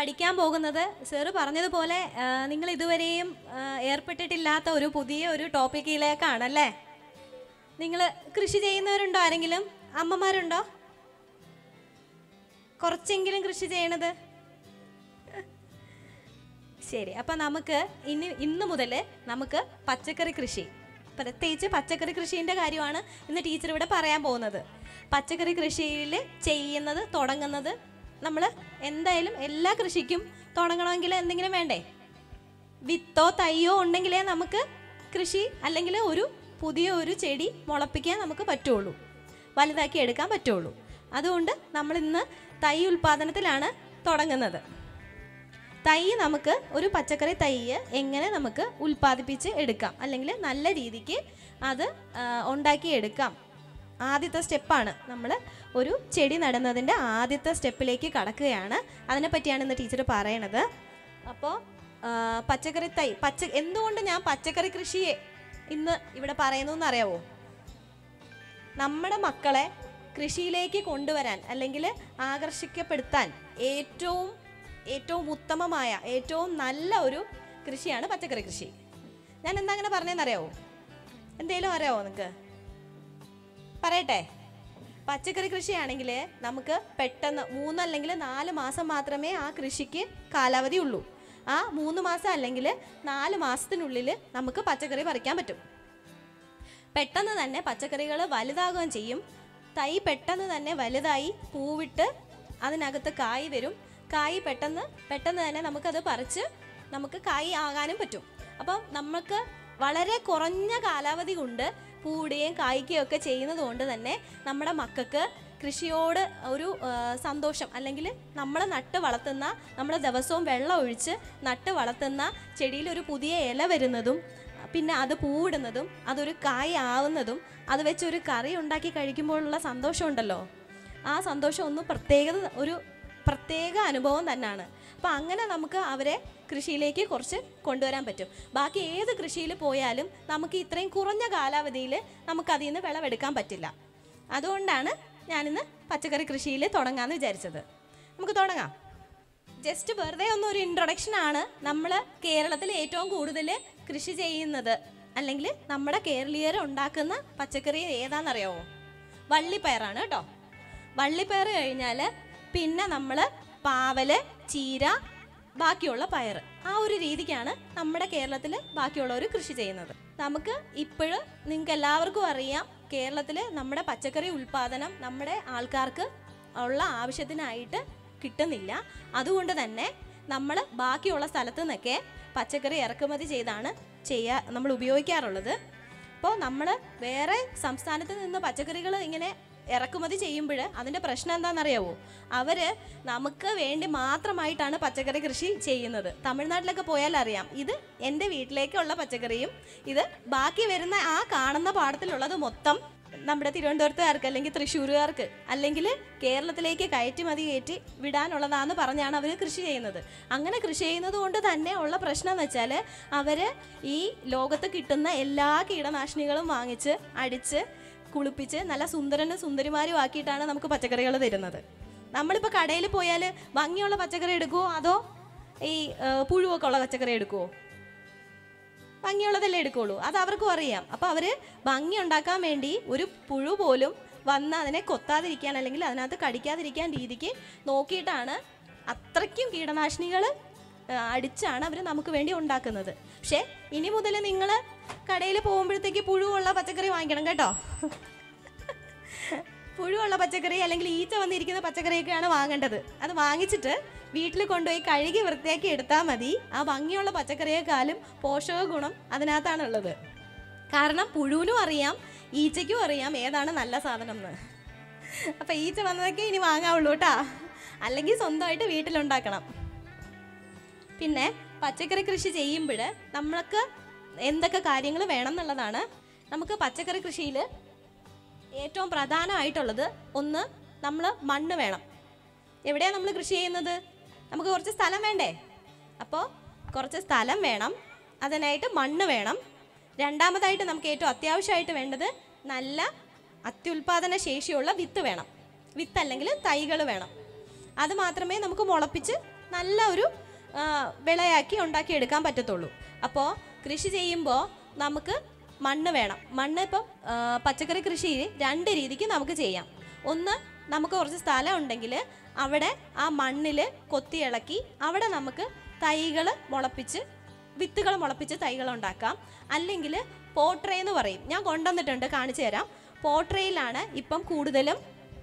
പഠിക്കാൻ പോകുന്നത് സാറ് പറഞ്ഞതുപോലെ നിങ്ങൾ ഇതുവരെയും ആ, ഏർപ്പെട്ടിട്ടില്ലാത്ത ഒരു പുതിയ ഒരു ടോപ്പിക്കിലേക്കാണ് അല്ലേ നിങ്ങൾ കൃഷി ചെയ്യുന്നവരുണ്ടോ ആരെങ്കിലും അമ്മമാരുണ്ടോ കുറച്ചെങ്കിലും കൃഷി ചെയ്യണത് ശരി അപ്പം നമുക്ക് ഇനി ഇന്ന് മുതൽ നമുക്ക് പച്ചക്കറി കൃഷി പ്രത്യേകിച്ച് പച്ചക്കറി കൃഷീൻ്റെ കാര്യമാണ് ഇന്ന് ടീച്ചർ ഇവിടെ പറയാൻ പോകുന്നത് പച്ചക്കറി കൃഷിയിൽ ചെയ്യുന്നത് തുടങ്ങുന്നത് നമ്മൾ എന്തായാലും എല്ലാ കൃഷിക്കും തുടങ്ങണമെങ്കിൽ എന്തെങ്കിലും വേണ്ടേ വിത്തോ തൈയോ ഉണ്ടെങ്കിലേ നമുക്ക് കൃഷി അല്ലെങ്കിൽ ഒരു പുതിയ ഒരു ചെടി മുളപ്പിക്കാൻ നമുക്ക് പറ്റുള്ളൂ വലുതാക്കി എടുക്കാൻ പറ്റുള്ളൂ അതുകൊണ്ട് നമ്മൾ ഇന്ന് തൈ ഉൽപ്പാദനത്തിലാണ് തുടങ്ങുന്നത് തൈ നമുക്ക് ഒരു പച്ചക്കറി തൈ എങ്ങനെ നമുക്ക് ഉൽപ്പാദിപ്പിച്ച് എടുക്കാം അല്ലെങ്കിൽ നല്ല രീതിക്ക് അത് ആ, ഉണ്ടാക്കി എടുക്കാം ആദ്യത്തെ സ്റ്റെപ്പാണ് നമ്മൾ ഒരു ചെടി നടുന്നതിൻ്റെ ആദ്യത്തെ സ്റ്റെപ്പിലേക്ക് കടക്കുകയാണ് അതിനെപ്പറ്റിയാണ് ഇന്ന് ടീച്ചർ പറയണത് അപ്പോൾ പച്ചക്കറി തൈ പച്ച എന്തുകൊണ്ട് ഞാൻ പച്ചക്കറി കൃഷിയെ ഇന്ന് ഇവിടെ പറയുന്നു എന്നറിയാവോ നമ്മുടെ മക്കളെ കൃഷിയിലേക്ക് കൊണ്ടുവരാൻ അല്ലെങ്കിൽ ആകർഷിക്കപ്പെടുത്താൻ ഏറ്റവും ഏറ്റവും ഉത്തമമായ ഏറ്റവും നല്ല ഒരു കൃഷിയാണ് പച്ചക്കറി കൃഷി ഞാൻ എന്താ അങ്ങനെ പറഞ്ഞതെന്നറിയാവോ എന്തേലും അറിയാവോ നിങ്ങൾക്ക് പറയട്ടെ പച്ചക്കറി കൃഷിയാണെങ്കിൽ നമുക്ക് പെട്ടെന്ന് മൂന്നല്ലെങ്കിൽ നാല് മാസം മാത്രമേ ആ കൃഷിക്ക് കാലാവധി ഉള്ളൂ ആ മൂന്ന് മാസം അല്ലെങ്കിൽ നാല് മാസത്തിനുള്ളിൽ നമുക്ക് പച്ചക്കറി പറിക്കാൻ പറ്റും പെട്ടെന്ന് തന്നെ പച്ചക്കറികൾ വലുതാകുകയും ചെയ്യും തൈ പെട്ടെന്ന് തന്നെ വലുതായി പൂവിട്ട് അതിനകത്ത് കായ് വരും കായ് പെട്ടെന്ന് പെട്ടെന്ന് തന്നെ നമുക്കത് പറിച്ച് നമുക്ക് കായ് ആകാനും പറ്റും അപ്പം നമുക്ക് വളരെ കുറഞ്ഞ കാലാവധി കൊണ്ട് പൂടുകയും കായ്ക്കുകയും ഒക്കെ ചെയ്യുന്നത് കൊണ്ട് തന്നെ നമ്മുടെ മക്കൾക്ക് കൃഷിയോട് ഒരു ആ, സന്തോഷം അല്ലെങ്കിൽ നമ്മൾ നട്ട് വളർത്തുന്ന നമ്മൾ ദിവസവും വെള്ളം ഒഴിച്ച് നട്ട് വളർത്തുന്ന ചെടിയിൽ ഒരു പുതിയ ഇല വരുന്നതും പിന്നെ അത് പൂവിടുന്നതും അതൊരു കായ് ആവുന്നതും അത് വെച്ച് ഒരു കറി ഉണ്ടാക്കി കഴിക്കുമ്പോഴുള്ള സന്തോഷം ഉണ്ടല്ലോ ആ സന്തോഷം ഒന്ന് പ്രത്യേകത ഒരു പ്രത്യേക അനുഭവം തന്നെയാണ് അപ്പം അങ്ങനെ നമുക്ക് അവരെ കൃഷിയിലേക്ക് കുറച്ച് കൊണ്ടുവരാൻ പറ്റും ബാക്കി ഏത് കൃഷിയിൽ പോയാലും നമുക്ക് ഇത്രയും കുറഞ്ഞ കാലാവധിയിൽ നമുക്ക് അതിൽ നിന്ന് വിളവെടുക്കാൻ പറ്റില്ല അതുകൊണ്ടാണ് ഞാനിന്ന് പച്ചക്കറി കൃഷിയിൽ തുടങ്ങാമെന്ന് വിചാരിച്ചത് നമുക്ക് തുടങ്ങാം ജസ്റ്റ് വെറുതെ ഒന്നൊരു ഇൻട്രൊഡക്ഷൻ ആണ് നമ്മൾ കേരളത്തിൽ ഏറ്റവും കൂടുതൽ കൃഷി ചെയ്യുന്നത് അല്ലെങ്കിൽ നമ്മുടെ കേരളീയർ ഉണ്ടാക്കുന്ന പച്ചക്കറി ഏതാണെന്നറിയാമോ വള്ളിപ്പയറാണ് കേട്ടോ വള്ളിപ്പയർ കഴിഞ്ഞാൽ പിന്നെ നമ്മൾ പാവല് ചീര ബാക്കിയുള്ള പയർ ആ ഒരു രീതിക്കാണ് നമ്മുടെ കേരളത്തിൽ ബാക്കിയുള്ളവർ കൃഷി ചെയ്യുന്നത് നമുക്ക് ഇപ്പോഴും നിങ്ങൾക്ക് എല്ലാവർക്കും അറിയാം കേരളത്തിൽ നമ്മുടെ പച്ചക്കറി ഉൽപ്പാദനം നമ്മുടെ ആൾക്കാർക്ക് ഉള്ള ആവശ്യത്തിനായിട്ട് കിട്ടുന്നില്ല അതുകൊണ്ട് തന്നെ നമ്മൾ ബാക്കിയുള്ള സ്ഥലത്ത് നിന്നൊക്കെ പച്ചക്കറി ഇറക്കുമതി ചെയ്താണ് ചെയ്യാ നമ്മൾ ഉപയോഗിക്കാറുള്ളത് അപ്പോൾ നമ്മൾ വേറെ സംസ്ഥാനത്ത് നിന്ന് പച്ചക്കറികൾ ഇങ്ങനെ ഇറക്കുമതി ചെയ്യുമ്പോൾ അതിൻ്റെ പ്രശ്നം എന്താണെന്നറിയാവോ അവർ നമുക്ക് വേണ്ടി മാത്രമായിട്ടാണ് പച്ചക്കറി കൃഷി ചെയ്യുന്നത് തമിഴ്നാട്ടിലൊക്കെ പോയാൽ അറിയാം ഇത് എൻ്റെ വീട്ടിലേക്കുള്ള പച്ചക്കറിയും ഇത് ബാക്കി വരുന്ന ആ കാണുന്ന പാടത്തിലുള്ളത് മൊത്തം നമ്മുടെ തിരുവനന്തപുരത്തുകാർക്ക് അല്ലെങ്കിൽ തൃശ്ശൂരുകാർക്ക് അല്ലെങ്കിൽ കേരളത്തിലേക്ക് കയറ്റുമതി കയറ്റി വിടാനുള്ളതാന്ന് പറഞ്ഞാണ് അവർ കൃഷി ചെയ്യുന്നത് അങ്ങനെ കൃഷി ചെയ്യുന്നത് കൊണ്ട് തന്നെ ഉള്ള പ്രശ്നം എന്ന് വെച്ചാൽ അവർ ഈ ലോകത്ത് കിട്ടുന്ന എല്ലാ കീടനാശിനികളും വാങ്ങിച്ച് അടിച്ച് കുളിപ്പിച്ച് നല്ല സുന്ദരനും സുന്ദരിമാരും ആക്കിയിട്ടാണ് നമുക്ക് പച്ചക്കറികൾ തരുന്നത് നമ്മളിപ്പോൾ കടയിൽ പോയാൽ ഭംഗിയുള്ള പച്ചക്കറി എടുക്കുമോ അതോ ഈ ആ, പുഴുവൊക്കെ ഉള്ള പച്ചക്കറി എടുക്കുമോ ഭംഗിയുള്ളതല്ലേ എടുക്കുള്ളൂ അത് അവർക്കും അറിയാം അപ്പോൾ അവർ ഭംഗി ഉണ്ടാക്കാൻ വേണ്ടി ഒരു പുഴു പോലും വന്ന് അതിനെ കൊത്താതിരിക്കാൻ അല്ലെങ്കിൽ അതിനകത്ത് കടിക്കാതിരിക്കാൻ രീതിക്ക് നോക്കിയിട്ടാണ് അത്രയ്ക്കും കീടനാശിനികൾ അടിച്ചാണ് അവർ നമുക്ക് വേണ്ടി ഉണ്ടാക്കുന്നത് പക്ഷേ ഇനി മുതൽ നിങ്ങൾ കടയിൽ പോകുമ്പോഴത്തേക്ക് പുഴുവുള്ള പച്ചക്കറി വാങ്ങിക്കണം കേട്ടോ പുഴുവുള്ള പച്ചക്കറി അല്ലെങ്കിൽ ഈച്ച വന്നിരിക്കുന്ന പച്ചക്കറിയൊക്കെയാണ് വാങ്ങേണ്ടത് അത് വാങ്ങിച്ചിട്ട് വീട്ടിൽ കൊണ്ടുപോയി കഴുകി വൃത്തിയാക്കി എടുത്താൽ മതി ആ ഭംഗിയുള്ള പച്ചക്കറിയേക്കാളും പോഷക ഗുണം അതിനകത്താണുള്ളത് കാരണം പുഴുവിനും അറിയാം ഈച്ചയ്ക്കും അറിയാം ഏതാണ് നല്ല സാധനം എന്ന് അപ്പം ഈച്ച വന്നതൊക്കെ ഇനി വാങ്ങാവുള്ളൂ കേട്ടാ അല്ലെങ്കിൽ സ്വന്തമായിട്ട് വീട്ടിലുണ്ടാക്കണം പിന്നെ പച്ചക്കറി കൃഷി ചെയ്യുമ്പോൾ നമ്മൾക്ക് എന്തൊക്കെ കാര്യങ്ങൾ വേണം എന്നുള്ളതാണ് നമുക്ക് പച്ചക്കറി കൃഷിയിൽ ഏറ്റവും പ്രധാനമായിട്ടുള്ളത് ഒന്ന് നമ്മൾ മണ്ണ് വേണം എവിടെയാണ് നമ്മൾ കൃഷി ചെയ്യുന്നത് നമുക്ക് കുറച്ച് സ്ഥലം വേണ്ടേ അപ്പോൾ കുറച്ച് സ്ഥലം വേണം അതിനായിട്ട് മണ്ണ് വേണം രണ്ടാമതായിട്ട് നമുക്ക് ഏറ്റവും അത്യാവശ്യമായിട്ട് വേണ്ടത് നല്ല അത്യുൽപാദന ശേഷിയുള്ള വിത്ത് വേണം വിത്ത് അല്ലെങ്കിൽ തൈകൾ വേണം അത് മാത്രമേ നമുക്ക് മുളപ്പിച്ച് നല്ല ഒരു ആ, വിളയാക്കി ഉണ്ടാക്കിയെടുക്കാൻ പറ്റത്തുള്ളൂ അപ്പോൾ കൃഷി ചെയ്യുമ്പോൾ നമുക്ക് മണ്ണ് വേണം മണ്ണ് ഇപ്പം ആ, പച്ചക്കറി കൃഷി രണ്ട് രീതിക്ക് നമുക്ക് ചെയ്യാം ഒന്ന് നമുക്ക് കുറച്ച് സ്ഥലം ഉണ്ടെങ്കിൽ അവിടെ ആ മണ്ണിൽ കൊത്തി ഇളക്കി അവിടെ നമുക്ക് തൈകൾ മുളപ്പിച്ച് വിത്തുകൾ മുളപ്പിച്ച് തൈകൾ ഉണ്ടാക്കാം അല്ലെങ്കിൽ പോട്രേ എന്ന് പറയും ഞാൻ കൊണ്ടുവന്നിട്ടുണ്ട് കാണിച്ചു തരാം പോട്രയിലാണ് ഇപ്പം കൂടുതലും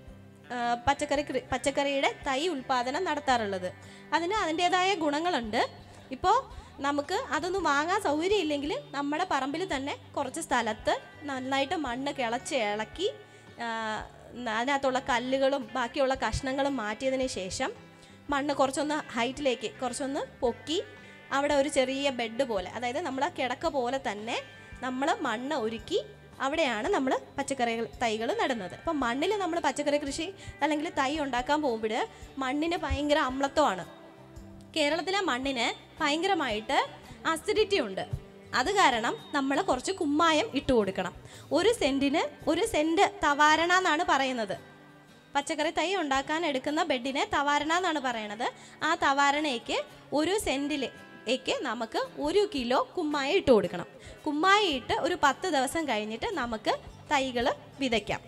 ആ, പച്ചക്കറി കൃ- പച്ചക്കറിയുടെ തൈ ഉൽപാദനം നടത്താറുള്ളത് അതിന് അതിൻ്റെതായ ഗുണങ്ങളുണ്ട് ഇപ്പോൾ നമുക്ക് അതൊന്നും വാങ്ങാൻ സൗകര്യം ഇല്ലെങ്കിൽ നമ്മുടെ പറമ്പിൽ തന്നെ കുറച്ച് സ്ഥലത്ത് നന്നായിട്ട് മണ്ണ് കിളച്ച് ഇളക്കി ആ, അതിനകത്തുള്ള കല്ലുകളും ബാക്കിയുള്ള കഷ്ണങ്ങളും മാറ്റിയതിന് ശേഷം മണ്ണ് കുറച്ചൊന്ന് ഹൈറ്റിലേക്ക് കുറച്ചൊന്ന് പൊക്കി അവിടെ ഒരു ചെറിയ ബെഡ് പോലെ അതായത് നമ്മൾ കിടക്ക പോലെ തന്നെ നമ്മൾ മണ്ണ് ഒരുക്കി അവിടെയാണ് നമ്മൾ പച്ചക്കറി തൈകൾ നടുന്നത് അപ്പം മണ്ണിൽ നമ്മൾ പച്ചക്കറി കൃഷി അല്ലെങ്കിൽ തൈ ഉണ്ടാക്കാൻ പോകുമ്പോൾ മണ്ണിന് ഭയങ്കര അമ്ലത്വമാണ് കേരളത്തിലെ മണ്ണിന് ഭയങ്കരമായിട്ട് അസിഡിറ്റി ഉണ്ട് അത് കാരണം നമ്മൾ കുറച്ച് കുമ്മായം ഇട്ട് കൊടുക്കണം ഒരു സെൻറ്റിന് ഒരു സെൻറ്റ് തവാരണ എന്നാണ് പറയുന്നത് പച്ചക്കറി തൈ ഉണ്ടാക്കാൻ എടുക്കുന്ന ബെഡിനെ തവാരണ എന്നാണ് പറയണത് ആ തവാരണയ്ക്ക് ഒരു സെൻറ്റിലേക്ക് നമുക്ക് ഒരു കിലോ കുമ്മായി ഇട്ട് കൊടുക്കണം കുമ്മായി ഇട്ട് ഒരു പത്ത് ദിവസം കഴിഞ്ഞിട്ട് നമുക്ക് തൈകൾ വിതയ്ക്കാം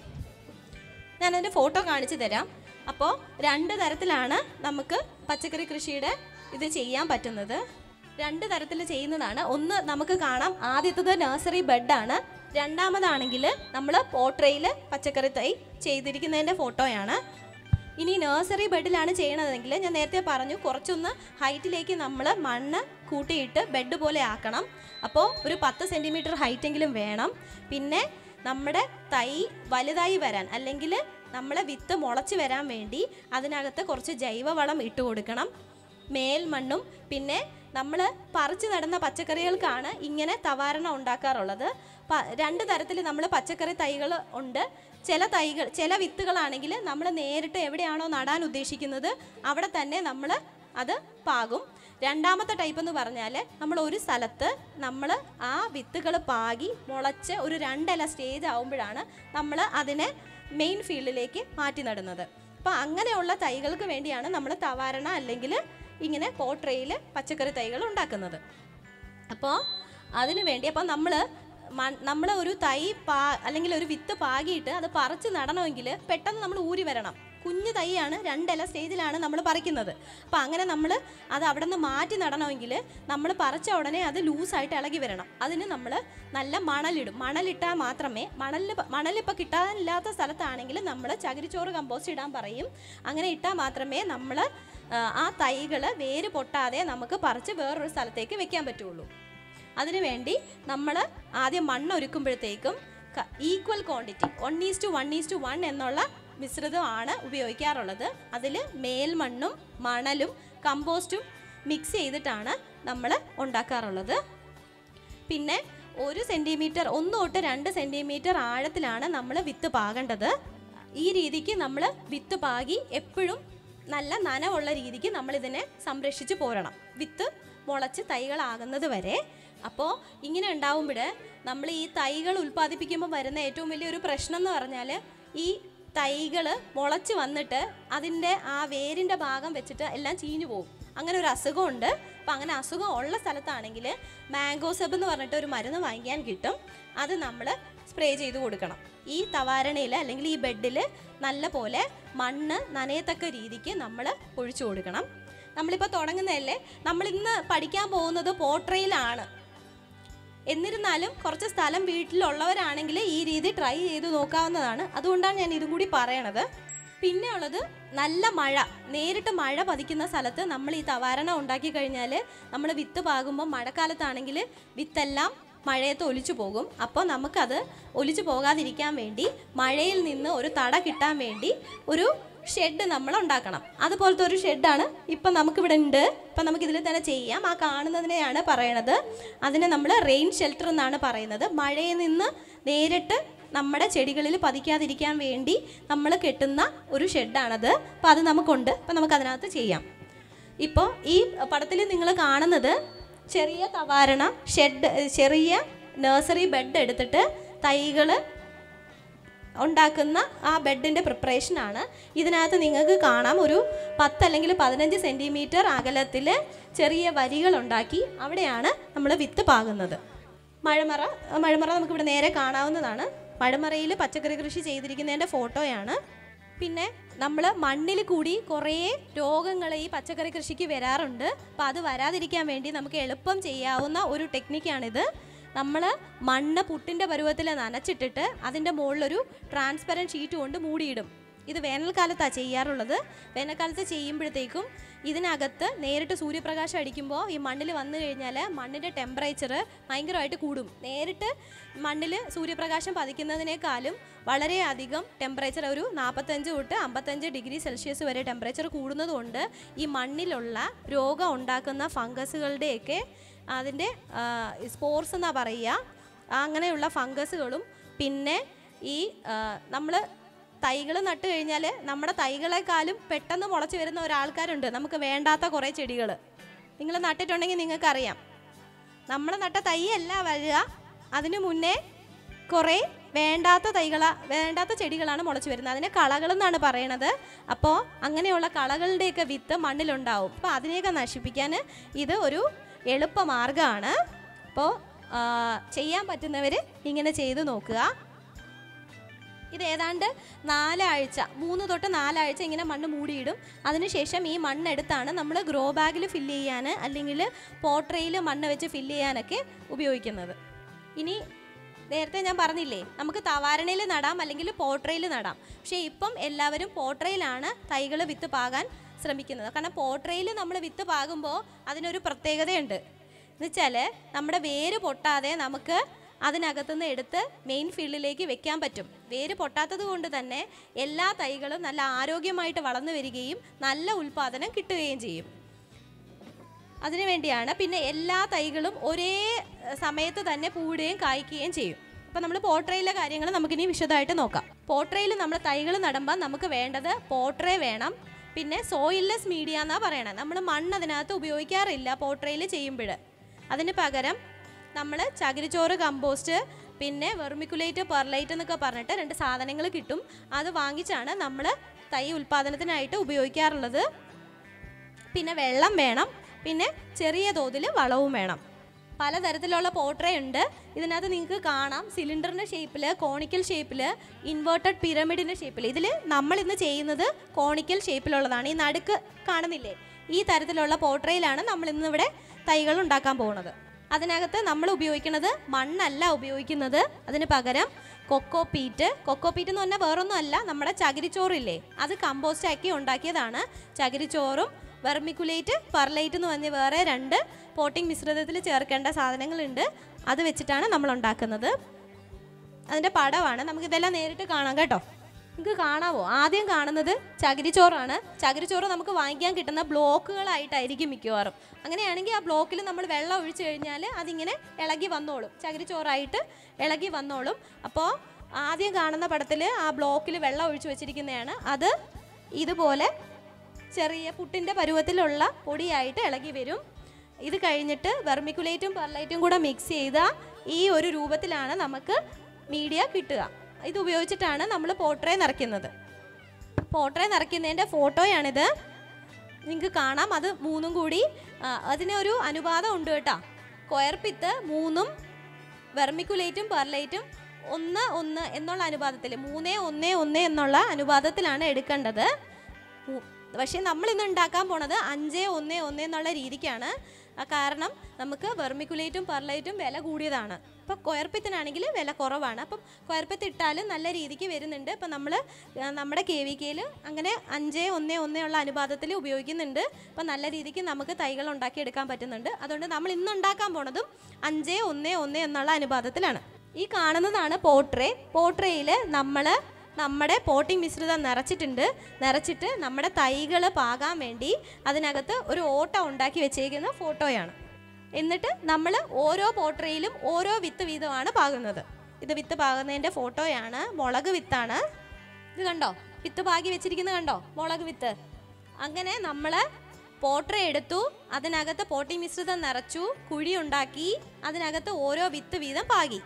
ഞാനതിൻ്റെ ഫോട്ടോ കാണിച്ചു തരാം അപ്പോൾ രണ്ട് തരത്തിലാണ് നമുക്ക് പച്ചക്കറി കൃഷിയുടെ ഇത് ചെയ്യാൻ പറ്റുന്നത് രണ്ട് തരത്തിൽ ചെയ്യുന്നതാണ് ഒന്ന് നമുക്ക് കാണാം ആദ്യത്തത് നഴ്സറി ബെഡാണ് രണ്ടാമതാണെങ്കിൽ നമ്മൾ പോട്രയിൽ പച്ചക്കറി തൈ ചെയ്തിരിക്കുന്നതിൻ്റെ ഫോട്ടോയാണ് ഇനി നഴ്സറി ബെഡിലാണ് ചെയ്യണതെങ്കിൽ ഞാൻ നേരത്തെ പറഞ്ഞു കുറച്ചൊന്ന് ഹൈറ്റിലേക്ക് നമ്മൾ മണ്ണ് കൂട്ടിയിട്ട് ബെഡ് പോലെ ആക്കണം അപ്പോൾ ഒരു പത്ത് സെൻറ്റിമീറ്റർ ഹൈറ്റെങ്കിലും വേണം പിന്നെ നമ്മുടെ തൈ വലുതായി വരാൻ അല്ലെങ്കിൽ നമ്മളെ വിത്ത് മുളച്ച് വരാൻ വേണ്ടി അതിനകത്ത് കുറച്ച് ജൈവവളം ഇട്ട് കൊടുക്കണം മേൽമണ്ണും പിന്നെ നമ്മൾ പറിച്ചു നടുന്ന പച്ചക്കറികൾക്കാണ് ഇങ്ങനെ തവാരണ ഉണ്ടാക്കാറുള്ളത് പ- രണ്ട് തരത്തിൽ നമ്മൾ പച്ചക്കറി തൈകൾ ഉണ്ട് ചില തൈകൾ ചില വിത്തുകളാണെങ്കിൽ നമ്മൾ നേരിട്ട് എവിടെയാണോ നടാൻ ഉദ്ദേശിക്കുന്നത് അവിടെ തന്നെ നമ്മൾ അത് പാകും രണ്ടാമത്തെ ടൈപ്പ് എന്ന് പറഞ്ഞാൽ നമ്മൾ ഒരു സ്ഥലത്ത് നമ്മൾ ആ വിത്തുകൾ പാകി മുളച്ച് ഒരു രണ്ടില സ്റ്റേജ് ആവുമ്പോഴാണ് നമ്മൾ അതിനെ മെയിൻ ഫീൽഡിലേക്ക് മാറ്റി നടുന്നത് അപ്പോൾ അങ്ങനെയുള്ള തൈകൾക്ക് വേണ്ടിയാണ് നമ്മൾ തവാരണ അല്ലെങ്കിൽ ഇങ്ങനെ പോട്രയിൽ പച്ചക്കറി തൈകൾ ഉണ്ടാക്കുന്നത് അപ്പോൾ അതിന് വേണ്ടി അപ്പോൾ നമ്മൾ നമ്മൾ ഒരു തൈ പാ അല്ലെങ്കിൽ ഒരു വിത്ത് പാകിയിട്ട് അത് പറിച്ച് നടണമെങ്കിൽ പെട്ടെന്ന് നമ്മൾ ഊരി വരണം കുഞ്ഞു തൈയാണ് രണ്ടില സ്റ്റേജിലാണ് നമ്മൾ പറിക്കുന്നത് അപ്പോൾ അങ്ങനെ നമ്മൾ അത് അവിടെ നിന്ന് മാറ്റി നടണമെങ്കിൽ നമ്മൾ പറിച്ച ഉടനെ അത് ലൂസായിട്ട് ഇളകി വരണം അതിന് നമ്മൾ നല്ല മണലിടും മണലിട്ടാൽ മാത്രമേ മണലിൽ മണലിപ്പോൾ കിട്ടാനില്ലാത്ത സ്ഥലത്താണെങ്കിൽ നമ്മൾ ചകിരിച്ചോറ് കമ്പോസ്റ്റ് ഇടാൻ പറയും അങ്ങനെ ഇട്ടാൽ മാത്രമേ നമ്മൾ ആ തൈകൾ വേര് പൊട്ടാതെ നമുക്ക് പറിച്ച് വേറൊരു സ്ഥലത്തേക്ക് വെക്കാൻ പറ്റുള്ളൂ അതിനുവേണ്ടി നമ്മൾ ആദ്യം മണ്ണ് ഒരുക്കുമ്പോഴത്തേക്കും equal quantity one is to one is to one എന്നുള്ള മിശ്രിതമാണ് ഉപയോഗിക്കാറുള്ളത് അതിൽ മേൽമണ്ണും മണലും കമ്പോസ്റ്റും മിക്സ് ചെയ്തിട്ടാണ് നമ്മൾ ഉണ്ടാക്കാറുള്ളത് പിന്നെ ഒരു സെൻറ്റിമീറ്റർ ഒന്ന് തൊട്ട് രണ്ട് സെൻറ്റിമീറ്റർ ആഴത്തിലാണ് നമ്മൾ വിത്ത് പാകേണ്ടത് ഈ രീതിക്ക് നമ്മൾ വിത്ത് പാകി എപ്പോഴും നല്ല നനവുള്ള രീതിക്ക് നമ്മളിതിനെ സംരക്ഷിച്ച് പോരണം വിത്ത് മുളച്ച് തൈകളാകുന്നത് വരെ അപ്പോൾ ഇങ്ങനെ ഉണ്ടാവുമ്പോൾ നമ്മൾ ഈ തൈകൾ ഉൽപ്പാദിപ്പിക്കുമ്പോൾ വരുന്ന ഏറ്റവും വലിയൊരു പ്രശ്നം എന്ന് പറഞ്ഞാൽ ഈ തൈകൾ മുളച്ച് വന്നിട്ട് അതിൻ്റെ ആ വേരിൻ്റെ ഭാഗം വെച്ചിട്ട് എല്ലാം ചീഞ്ഞു പോകും അങ്ങനെ ഒരു അസുഖമുണ്ട് അപ്പം അങ്ങനെ അസുഖം ഉള്ള സ്ഥലത്താണെങ്കിൽ മാംഗോ സബ് എന്ന് പറഞ്ഞിട്ട് ഒരു മരുന്ന് വാങ്ങിക്കാൻ കിട്ടും അത് നമ്മൾ സ്പ്രേ ചെയ്ത് കൊടുക്കണം ഈ തവാരണയിൽ അല്ലെങ്കിൽ ഈ ബെഡിൽ നല്ല പോലെ മണ്ണ് നനയത്തക്ക രീതിക്ക് നമ്മൾ ഒഴിച്ചു കൊടുക്കണം നമ്മളിപ്പോൾ തുടങ്ങുന്നതല്ലേ നമ്മളിന്ന് പഠിക്കാൻ പോകുന്നത് പോട്രയിലാണ് എന്നിരുന്നാലും കുറച്ച് സ്ഥലം വീട്ടിലുള്ളവരാണെങ്കിൽ ഈ രീതി ട്രൈ ചെയ്ത് നോക്കാവുന്നതാണ് അതുകൊണ്ടാണ് ഞാൻ ഇതും കൂടി പറയണത് പിന്നെ ഉള്ളത് നല്ല മഴ നേരിട്ട് മഴ പതിക്കുന്ന സ്ഥലത്ത് നമ്മൾ ഈ തവാരണ ഉണ്ടാക്കി കഴിഞ്ഞാൽ നമ്മൾ വിത്ത് പാകുമ്പോൾ മഴക്കാലത്താണെങ്കിൽ വിത്തെല്ലാം മഴയത്ത് ഒലിച്ചു പോകും അപ്പോൾ നമുക്കത് ഒലിച്ചു പോകാതിരിക്കാൻ വേണ്ടി മഴയിൽ നിന്ന് ഒരു തട കിട്ടാൻ വേണ്ടി ഒരു ഷെഡ് നമ്മൾ ഉണ്ടാക്കണം അതുപോലത്തെ ഒരു ഷെഡാണ് ഇപ്പം നമുക്കിവിടെ ഉണ്ട് ഇപ്പം നമുക്കിതിൽ തന്നെ ചെയ്യാം ആ കാണുന്നതിനെയാണ് പറയണത് അതിനെ നമ്മൾ റെയിൻ ഷെൽട്ടർ എന്നാണ് പറയുന്നത് മഴയിൽ നിന്ന് നേരിട്ട് നമ്മുടെ ചെടികളിൽ പതിക്കാതിരിക്കാൻ വേണ്ടി നമ്മൾ കെട്ടുന്ന ഒരു ഷെഡാണത് അപ്പോൾ അത് നമുക്കുണ്ട് അപ്പം നമുക്കതിനകത്ത് ചെയ്യാം ഇപ്പോൾ ഈ പടത്തിൽ നിങ്ങൾ കാണുന്നത് ചെറിയ തവാരണ ഷെഡ് ചെറിയ നഴ്സറി ബെഡ് എടുത്തിട്ട് തൈകൾ ഉണ്ടാക്കുന്ന ആ ബെഡിൻ്റെ പ്രിപ്പറേഷനാണ് ഇതിനകത്ത് നിങ്ങൾക്ക് കാണാം ഒരു പത്ത് അല്ലെങ്കിൽ പതിനഞ്ച് സെൻറ്റിമീറ്റർ അകലത്തിൽ ചെറിയ വരികൾ ഉണ്ടാക്കി അവിടെയാണ് നമ്മൾ വിത്ത് പാകുന്നത് മഴമറ മഴമറ നമുക്കിവിടെ നേരെ കാണാവുന്നതാണ് മഴമറയിൽ പച്ചക്കറി കൃഷി ചെയ്തിരിക്കുന്നതിൻ്റെ ഫോട്ടോയാണ് പിന്നെ നമ്മൾ മണ്ണിൽ കൂടി കുറേ രോഗങ്ങൾ ഈ പച്ചക്കറി കൃഷിക്ക് വരാറുണ്ട് അപ്പോൾ അത് വരാതിരിക്കാൻ വേണ്ടി നമുക്ക് എളുപ്പം ചെയ്യാവുന്ന ഒരു ടെക്നിക്കാണിത് നമ്മൾ മണ്ണ് പുട്ടിൻ്റെ പരുവത്തിൽ നനച്ചിട്ടിട്ട് അതിൻ്റെ മുകളിലൊരു ട്രാൻസ്പെറൻറ്റ് ഷീറ്റ് കൊണ്ട് മൂടിയിടും ഇത് വേനൽക്കാലത്താണ് ചെയ്യാറുള്ളത് വേനൽക്കാലത്ത് ചെയ്യുമ്പോഴത്തേക്കും ഇതിനകത്ത് നേരിട്ട് സൂര്യപ്രകാശം അടിക്കുമ്പോൾ ഈ മണ്ണിൽ വന്നു കഴിഞ്ഞാൽ മണ്ണിൻ്റെ ടെമ്പറേച്ചർ ഭയങ്കരമായിട്ട് കൂടും നേരിട്ട് മണ്ണിൽ സൂര്യപ്രകാശം പതിക്കുന്നതിനേക്കാളും വളരെയധികം ടെമ്പറേച്ചർ ഒരു നാൽപ്പത്തഞ്ച് തൊട്ട് അമ്പത്തഞ്ച് ഡിഗ്രി സെൽഷ്യസ് വരെ ടെമ്പറേച്ചർ കൂടുന്നതുകൊണ്ട് ഈ മണ്ണിലുള്ള രോഗം ഉണ്ടാക്കുന്ന ഫംഗസുകളുടെയൊക്കെ അതിൻ്റെ സ്പോർസ് എന്നാ പറയുക അങ്ങനെയുള്ള ഫംഗസുകളും പിന്നെ ഈ നമ്മൾ തൈകൾ നട്ട് കഴിഞ്ഞാൽ നമ്മുടെ തൈകളെക്കാളും പെട്ടെന്ന് മുളച്ച് വരുന്ന ഒരാൾക്കാരുണ്ട് നമുക്ക് വേണ്ടാത്ത കുറേ ചെടികൾ നിങ്ങൾ നട്ടിട്ടുണ്ടെങ്കിൽ നിങ്ങൾക്കറിയാം നമ്മൾ നട്ട തൈയല്ല വരിക അതിനു മുന്നേ കുറേ വേണ്ടാത്ത തൈകള വേണ്ടാത്ത ചെടികളാണ് മുളച്ച് വരുന്നത് അതിനെ കളകളെന്നാണ് പറയണത് അപ്പോൾ അങ്ങനെയുള്ള കളകളുടെയൊക്കെ വിത്ത് മണ്ണിലുണ്ടാവും അപ്പോൾ അതിനെയൊക്കെ നശിപ്പിക്കാൻ ഇത് ഒരു എളുപ്പ മാർഗ്ഗമാണ് അപ്പോൾ ചെയ്യാൻ പറ്റുന്നവർ ഇങ്ങനെ ചെയ്ത് നോക്കുക ഇത് ഏതാണ്ട് നാലാഴ്ച മൂന്ന് തൊട്ട് നാലാഴ്ച ഇങ്ങനെ മണ്ണ് മൂടിയിടും അതിനുശേഷം ഈ മണ്ണെടുത്താണ് നമ്മൾ ഗ്രോ ബാഗിൽ ഫില്ല് ചെയ്യാൻ അല്ലെങ്കിൽ പോട്രയിൽ മണ്ണ് വെച്ച് ഫില്ല് ചെയ്യാനൊക്കെ ഉപയോഗിക്കുന്നത് ഇനി നേരത്തെ ഞാൻ പറഞ്ഞില്ലേ നമുക്ക് തവാരണയിൽ നടാം അല്ലെങ്കിൽ പോട്രയിൽ നടാം പക്ഷേ ഇപ്പം എല്ലാവരും പോട്രയിലാണ് തൈകൾ വിത്ത് പാകാൻ ശ്രമിക്കുന്നത് കാരണം പോട്രയിൽ നമ്മൾ വിത്ത് പാകുമ്പോൾ അതിനൊരു പ്രത്യേകതയുണ്ട് എന്നുവെച്ചാൽ നമ്മുടെ വേര് പൊട്ടാതെ നമുക്ക് അതിനകത്തുനിന്ന് എടുത്ത് മെയിൻ ഫീൽഡിലേക്ക് വെക്കാൻ പറ്റും വേര് പൊട്ടാത്തത് കൊണ്ട് തന്നെ എല്ലാ തൈകളും നല്ല ആരോഗ്യമായിട്ട് വളർന്നു വരികയും നല്ല ഉൽപ്പാദനം കിട്ടുകയും ചെയ്യും അതിനു വേണ്ടിയാണ് പിന്നെ എല്ലാ തൈകളും ഒരേ എഹ്, സമയത്ത് തന്നെ പൂടുകയും കായ്ക്കുകയും ചെയ്യും അപ്പം നമ്മൾ പോട്രയിലെ കാര്യങ്ങൾ നമുക്കിനി വിശദമായിട്ട് നോക്കാം പോട്രയിൽ നമ്മൾ തൈകൾ നടുമ്പോൾ നമുക്ക് വേണ്ടത് പോട്രേ വേണം പിന്നെ സോയിൽലെസ് മീഡിയ എന്നാണ് പറയണത് നമ്മൾ മണ്ണ് അതിനകത്ത് ഉപയോഗിക്കാറില്ല പോട്രയിൽ ചെയ്യുമ്പോൾ അതിന് പകരം നമ്മൾ ചകിരിച്ചോറ് കമ്പോസ്റ്റ് പിന്നെ വെർമിക്കുലേറ്റ് പെർലൈറ്റ് എന്നൊക്കെ പറഞ്ഞിട്ട് രണ്ട് സാധനങ്ങൾ കിട്ടും അത് വാങ്ങിച്ചാണ് നമ്മൾ തൈ ഉൽപ്പാദനത്തിനായിട്ട് ഉപയോഗിക്കാറുള്ളത് പിന്നെ വെള്ളം വേണം പിന്നെ ചെറിയ തോതിൽ വളവും വേണം പലതരത്തിലുള്ള പോട്രേ ഉണ്ട് ഇതിനകത്ത് നിങ്ങൾക്ക് കാണാം സിലിണ്ടറിൻ്റെ ഷേപ്പിൽ കോണിക്കൽ ഷേപ്പിൽ ഇൻവേർട്ടഡ് പിരമിഡിൻ്റെ ഷേപ്പിൽ ഇതിൽ നമ്മൾ ഇന്ന് ചെയ്യുന്നത് കോണിക്കൽ ഷേപ്പിലുള്ളതാണ് ഈ നടുക്ക് കാണുന്നില്ലേ ഈ തരത്തിലുള്ള പോട്രയിലാണ് നമ്മൾ ഇന്ന് ഇവിടെ തൈകൾ ഉണ്ടാക്കാൻ പോകുന്നത് അതിനകത്ത് നമ്മൾ ഉപയോഗിക്കുന്നത് മണ്ണല്ല ഉപയോഗിക്കുന്നത് അതിന് പകരം കൊക്കോ പീറ്റ് കൊക്കോ പീറ്റ് എന്ന് പറഞ്ഞാൽ വേറൊന്നും അല്ല നമ്മുടെ ചകിരിച്ചോറില്ലേ അത് കമ്പോസ്റ്റ് ആക്കി ഉണ്ടാക്കിയതാണ് ചകിരിച്ചോറും വെർമിക്കുലേറ്റ് പെർലൈറ്റ് എന്ന് പറഞ്ഞ വേറെ രണ്ട് പോട്ടിംഗ് മിശ്രിതത്തിൽ ചേർക്കേണ്ട സാധനങ്ങളുണ്ട് അത് വെച്ചിട്ടാണ് നമ്മൾ ഉണ്ടാക്കുന്നത് അതിൻ്റെ പടമാണ് നമുക്കിതെല്ലാം നേരിട്ട് കാണാം കേട്ടോ നിങ്ങൾക്ക് കാണാവോ ആദ്യം കാണുന്നത് ചകിരിച്ചോറാണ് ചകിരിച്ചോറ് നമുക്ക് വാങ്ങിക്കാൻ കിട്ടുന്ന ബ്ലോക്കുകളായിട്ടായിരിക്കും മിക്കവാറും അങ്ങനെയാണെങ്കിൽ ആ ബ്ലോക്കിൽ നമ്മൾ വെള്ളം ഒഴിച്ചു കഴിഞ്ഞാൽ അതിങ്ങനെ ഇളകി വന്നോളും ചകിരിച്ചോറായിട്ട് ഇളകി വന്നോളും അപ്പോൾ ആദ്യം കാണുന്ന പടത്തിൽ ആ ബ്ലോക്കിൽ വെള്ളം ഒഴിച്ചു വെച്ചിരിക്കുന്നതാണ് അത് ഇതുപോലെ ചെറിയ പുട്ടിൻ്റെ പരുവത്തിലുള്ള പൊടിയായിട്ട് ഇളകി വരും ഇത് കഴിഞ്ഞിട്ട് വെർമിക്കുലേറ്റും പെർലൈറ്റും കൂടെ മിക്സ് ചെയ്ത ഈ ഒരു രൂപത്തിലാണ് നമുക്ക് മീഡിയ കിട്ടുക ഇത് ഉപയോഗിച്ചിട്ടാണ് നമ്മൾ പോട്രേ നിറയ്ക്കുന്നത് പോട്രേ നിറയ്ക്കുന്നതിൻ്റെ ഫോട്ടോയാണിത് നിങ്ങൾക്ക് കാണാം അത് മൂന്നും കൂടി ആ, അതിന് ഒരു അനുപാതം ഉണ്ട് കേട്ടോ കൊയർപ്പിത്ത് മൂന്നും വെർമിക്കുലേറ്റും പെർലൈറ്റും ഒന്ന് ഒന്ന് എന്നുള്ള അനുപാതത്തിൽ മൂന്നേ ഒന്ന് ഒന്ന് എന്നുള്ള അനുപാതത്തിലാണ് എടുക്കേണ്ടത് മൂ- പക്ഷേ നമ്മൾ ഇന്ന് ഉണ്ടാക്കാൻ പോണത് അഞ്ച് ഒന്ന് ഒന്ന് എന്നുള്ള രീതിക്കാണ് ആ കാരണം നമുക്ക് വെർമിക്കുലേറ്റും പെർലൈറ്റും വില കൂടിയതാണ് അപ്പോൾ കൊയർപ്പിത്തിനാണെങ്കിൽ വില കുറവാണ് അപ്പം കൊയർപ്പിത്ത് ഇട്ടാലും നല്ല രീതിക്ക് വരുന്നുണ്ട് അപ്പം നമ്മൾ നമ്മുടെ കെ വി കെയിൽ അങ്ങനെ അഞ്ച് ഒന്ന് ഒന്ന് ഉള്ള അനുപാതത്തിൽ ഉപയോഗിക്കുന്നുണ്ട് അപ്പം നല്ല രീതിക്ക് നമുക്ക് തൈകൾ ഉണ്ടാക്കിയെടുക്കാൻ പറ്റുന്നുണ്ട് അതുകൊണ്ട് നമ്മൾ ഇന്ന് ഉണ്ടാക്കാൻ പോണതും അഞ്ച് ഒന്ന് ഒന്ന് എന്നുള്ള അനുപാതത്തിലാണ് ഈ കാണുന്നതാണ് പോട്രേ പോട്രയിൽ നമ്മൾ നമ്മുടെ പോട്ടിംഗ് മിശ്രിതം നിറച്ചിട്ടുണ്ട് നിറച്ചിട്ട് നമ്മുടെ തൈകൾ പാകാൻ വേണ്ടി അതിനകത്ത് ഒരു ഓട്ട ഉണ്ടാക്കി വെച്ചേക്കുന്ന ഫോട്ടോയാണ് എന്നിട്ട് നമ്മൾ ഓരോ പോട്രയിലും ഓരോ വിത്ത് വീതമാണ് പാകുന്നത് ഇത് വിത്ത് പാകുന്നതിൻ്റെ ഫോട്ടോയാണ് മുളക് വിത്താണ് ഇത് കണ്ടോ വിത്ത് പാകി വെച്ചിരിക്കുന്നത് കണ്ടോ മുളക് വിത്ത് അങ്ങനെ നമ്മൾ പോട്ര എടുത്തു അതിനകത്ത് പോട്ടിംഗ് മിശ്രിതം നിറച്ചു കുഴി ഉണ്ടാക്കി അതിനകത്ത് ഓരോ വിത്ത് വീതം പാകി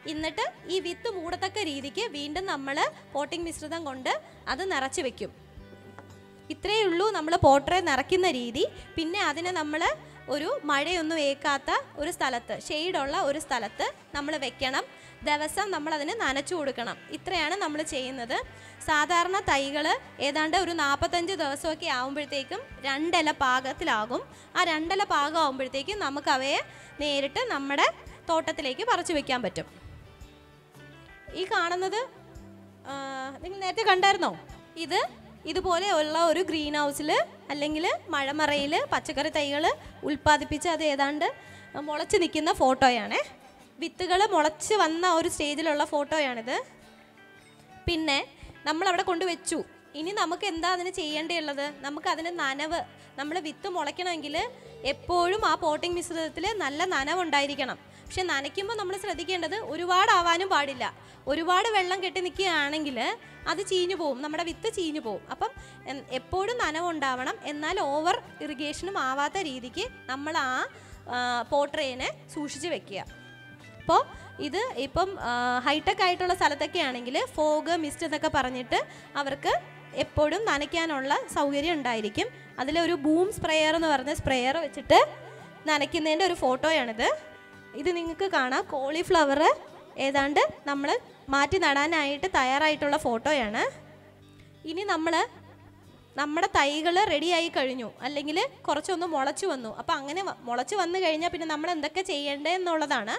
എന്നിട്ട് ഈ വിത്ത് മൂടത്തക്ക രീതിക്ക് വീണ്ടും നമ്മൾ പോട്ടിംഗ് മിശ്രിതം കൊണ്ട് അത് നിറച്ച് വെക്കും ഇത്രയേ ഉള്ളൂ നമ്മൾ പോട്ടറെ നിറയ്ക്കുന്ന രീതി പിന്നെ അതിനെ നമ്മൾ ഒരു മഴയൊന്നും ഏക്കാത്ത ഒരു സ്ഥലത്ത് ഷെയ്ഡുള്ള ഒരു സ്ഥലത്ത് നമ്മൾ വെക്കണം ദിവസം നമ്മൾ അതിന് നനച്ചു കൊടുക്കണം ഇത്രയാണ് നമ്മൾ ചെയ്യുന്നത് സാധാരണ തൈകൾ ഏതാണ്ട് ഒരു നാൽപ്പത്തഞ്ച് ദിവസമൊക്കെ ആകുമ്പോഴത്തേക്കും രണ്ടില പാകത്തിലാകും ആ രണ്ടില പാകം ആകുമ്പോഴത്തേക്കും നമുക്ക് അവയെ നേരിട്ട് നമ്മുടെ തോട്ടത്തിലേക്ക് പറിച്ചു വെക്കാൻ പറ്റും ഈ കാണുന്നത് ആ, നിങ്ങൾ നേരത്തെ കണ്ടായിരുന്നോ ഇത് ഇതുപോലെ ഉള്ള ഒരു ഗ്രീൻ ഹൗസിൽ അല്ലെങ്കിൽ മഴമറയിൽ പച്ചക്കറി തൈകൾ ഉൽപ്പാദിപ്പിച്ച് അത് ഏതാണ്ട് മുളച്ച് നിൽക്കുന്ന ഫോട്ടോയാണ് വിത്തുകൾ മുളച്ച് വന്ന ഒരു സ്റ്റേജിലുള്ള ഫോട്ടോയാണിത് പിന്നെ നമ്മൾ അവിടെ കൊണ്ടുവച്ചു ഇനി നമുക്ക് എന്താ അതിന് ചെയ്യേണ്ടിയുള്ളത് നമുക്ക് അതിന് നനവ് നമ്മൾ വിത്ത് മുളയ്ക്കണമെങ്കിൽ എപ്പോഴും ആ പോട്ടിംഗ് മിശ്രിതത്തിൽ നല്ല നനവുണ്ടായിരിക്കണം പക്ഷെ നനയ്ക്കുമ്പോൾ നമ്മൾ ശ്രദ്ധിക്കേണ്ടത് ഒരുപാട് ആവാനും പാടില്ല ഒരുപാട് വെള്ളം കെട്ടി നിൽക്കുകയാണെങ്കിൽ അത് ചീഞ്ഞു പോവും നമ്മുടെ വിത്ത് ചീഞ്ഞു പോവും അപ്പം എൻ- എപ്പോഴും നനവുണ്ടാവണം എന്നാൽ ഓവർ ഇറിഗേഷനും ആവാത്ത രീതിക്ക് നമ്മൾ ആ പോട്രേനെ സൂക്ഷിച്ച് വെക്കുക അപ്പോൾ ഇത് ഇപ്പം ഹൈടെക് ആയിട്ടുള്ള സ്ഥലത്തൊക്കെ ആണെങ്കിൽ ഫോഗ് മിസ്റ്റ് എന്നൊക്കെ പറഞ്ഞിട്ട് അവർക്ക് എപ്പോഴും നനയ്ക്കാനുള്ള സൗകര്യം ഉണ്ടായിരിക്കും അതിലൊരു ബൂം സ്പ്രെയർ എന്ന് പറഞ്ഞ സ്പ്രെയർ വെച്ചിട്ട് നനയ്ക്കുന്നതിൻ്റെ ഒരു ഫോട്ടോയാണിത് ഇത് നിങ്ങൾക്ക് കാണാം കോളിഫ്ലവർ ഏതാണ്ട് നമ്മൾ മാറ്റി നടാനായിട്ട് തയ്യാറായിട്ടുള്ള ഫോട്ടോയാണ് ഇനി നമ്മൾ നമ്മുടെ തൈകൾ റെഡിയായി കഴിഞ്ഞു അല്ലെങ്കിൽ കുറച്ചൊന്ന് മുളച്ചു വന്നു അപ്പം അങ്ങനെ വ- മുളച്ചു വന്നു കഴിഞ്ഞാൽ പിന്നെ നമ്മൾ എന്തൊക്കെ ചെയ്യേണ്ടത് എന്നുള്ളതാണ്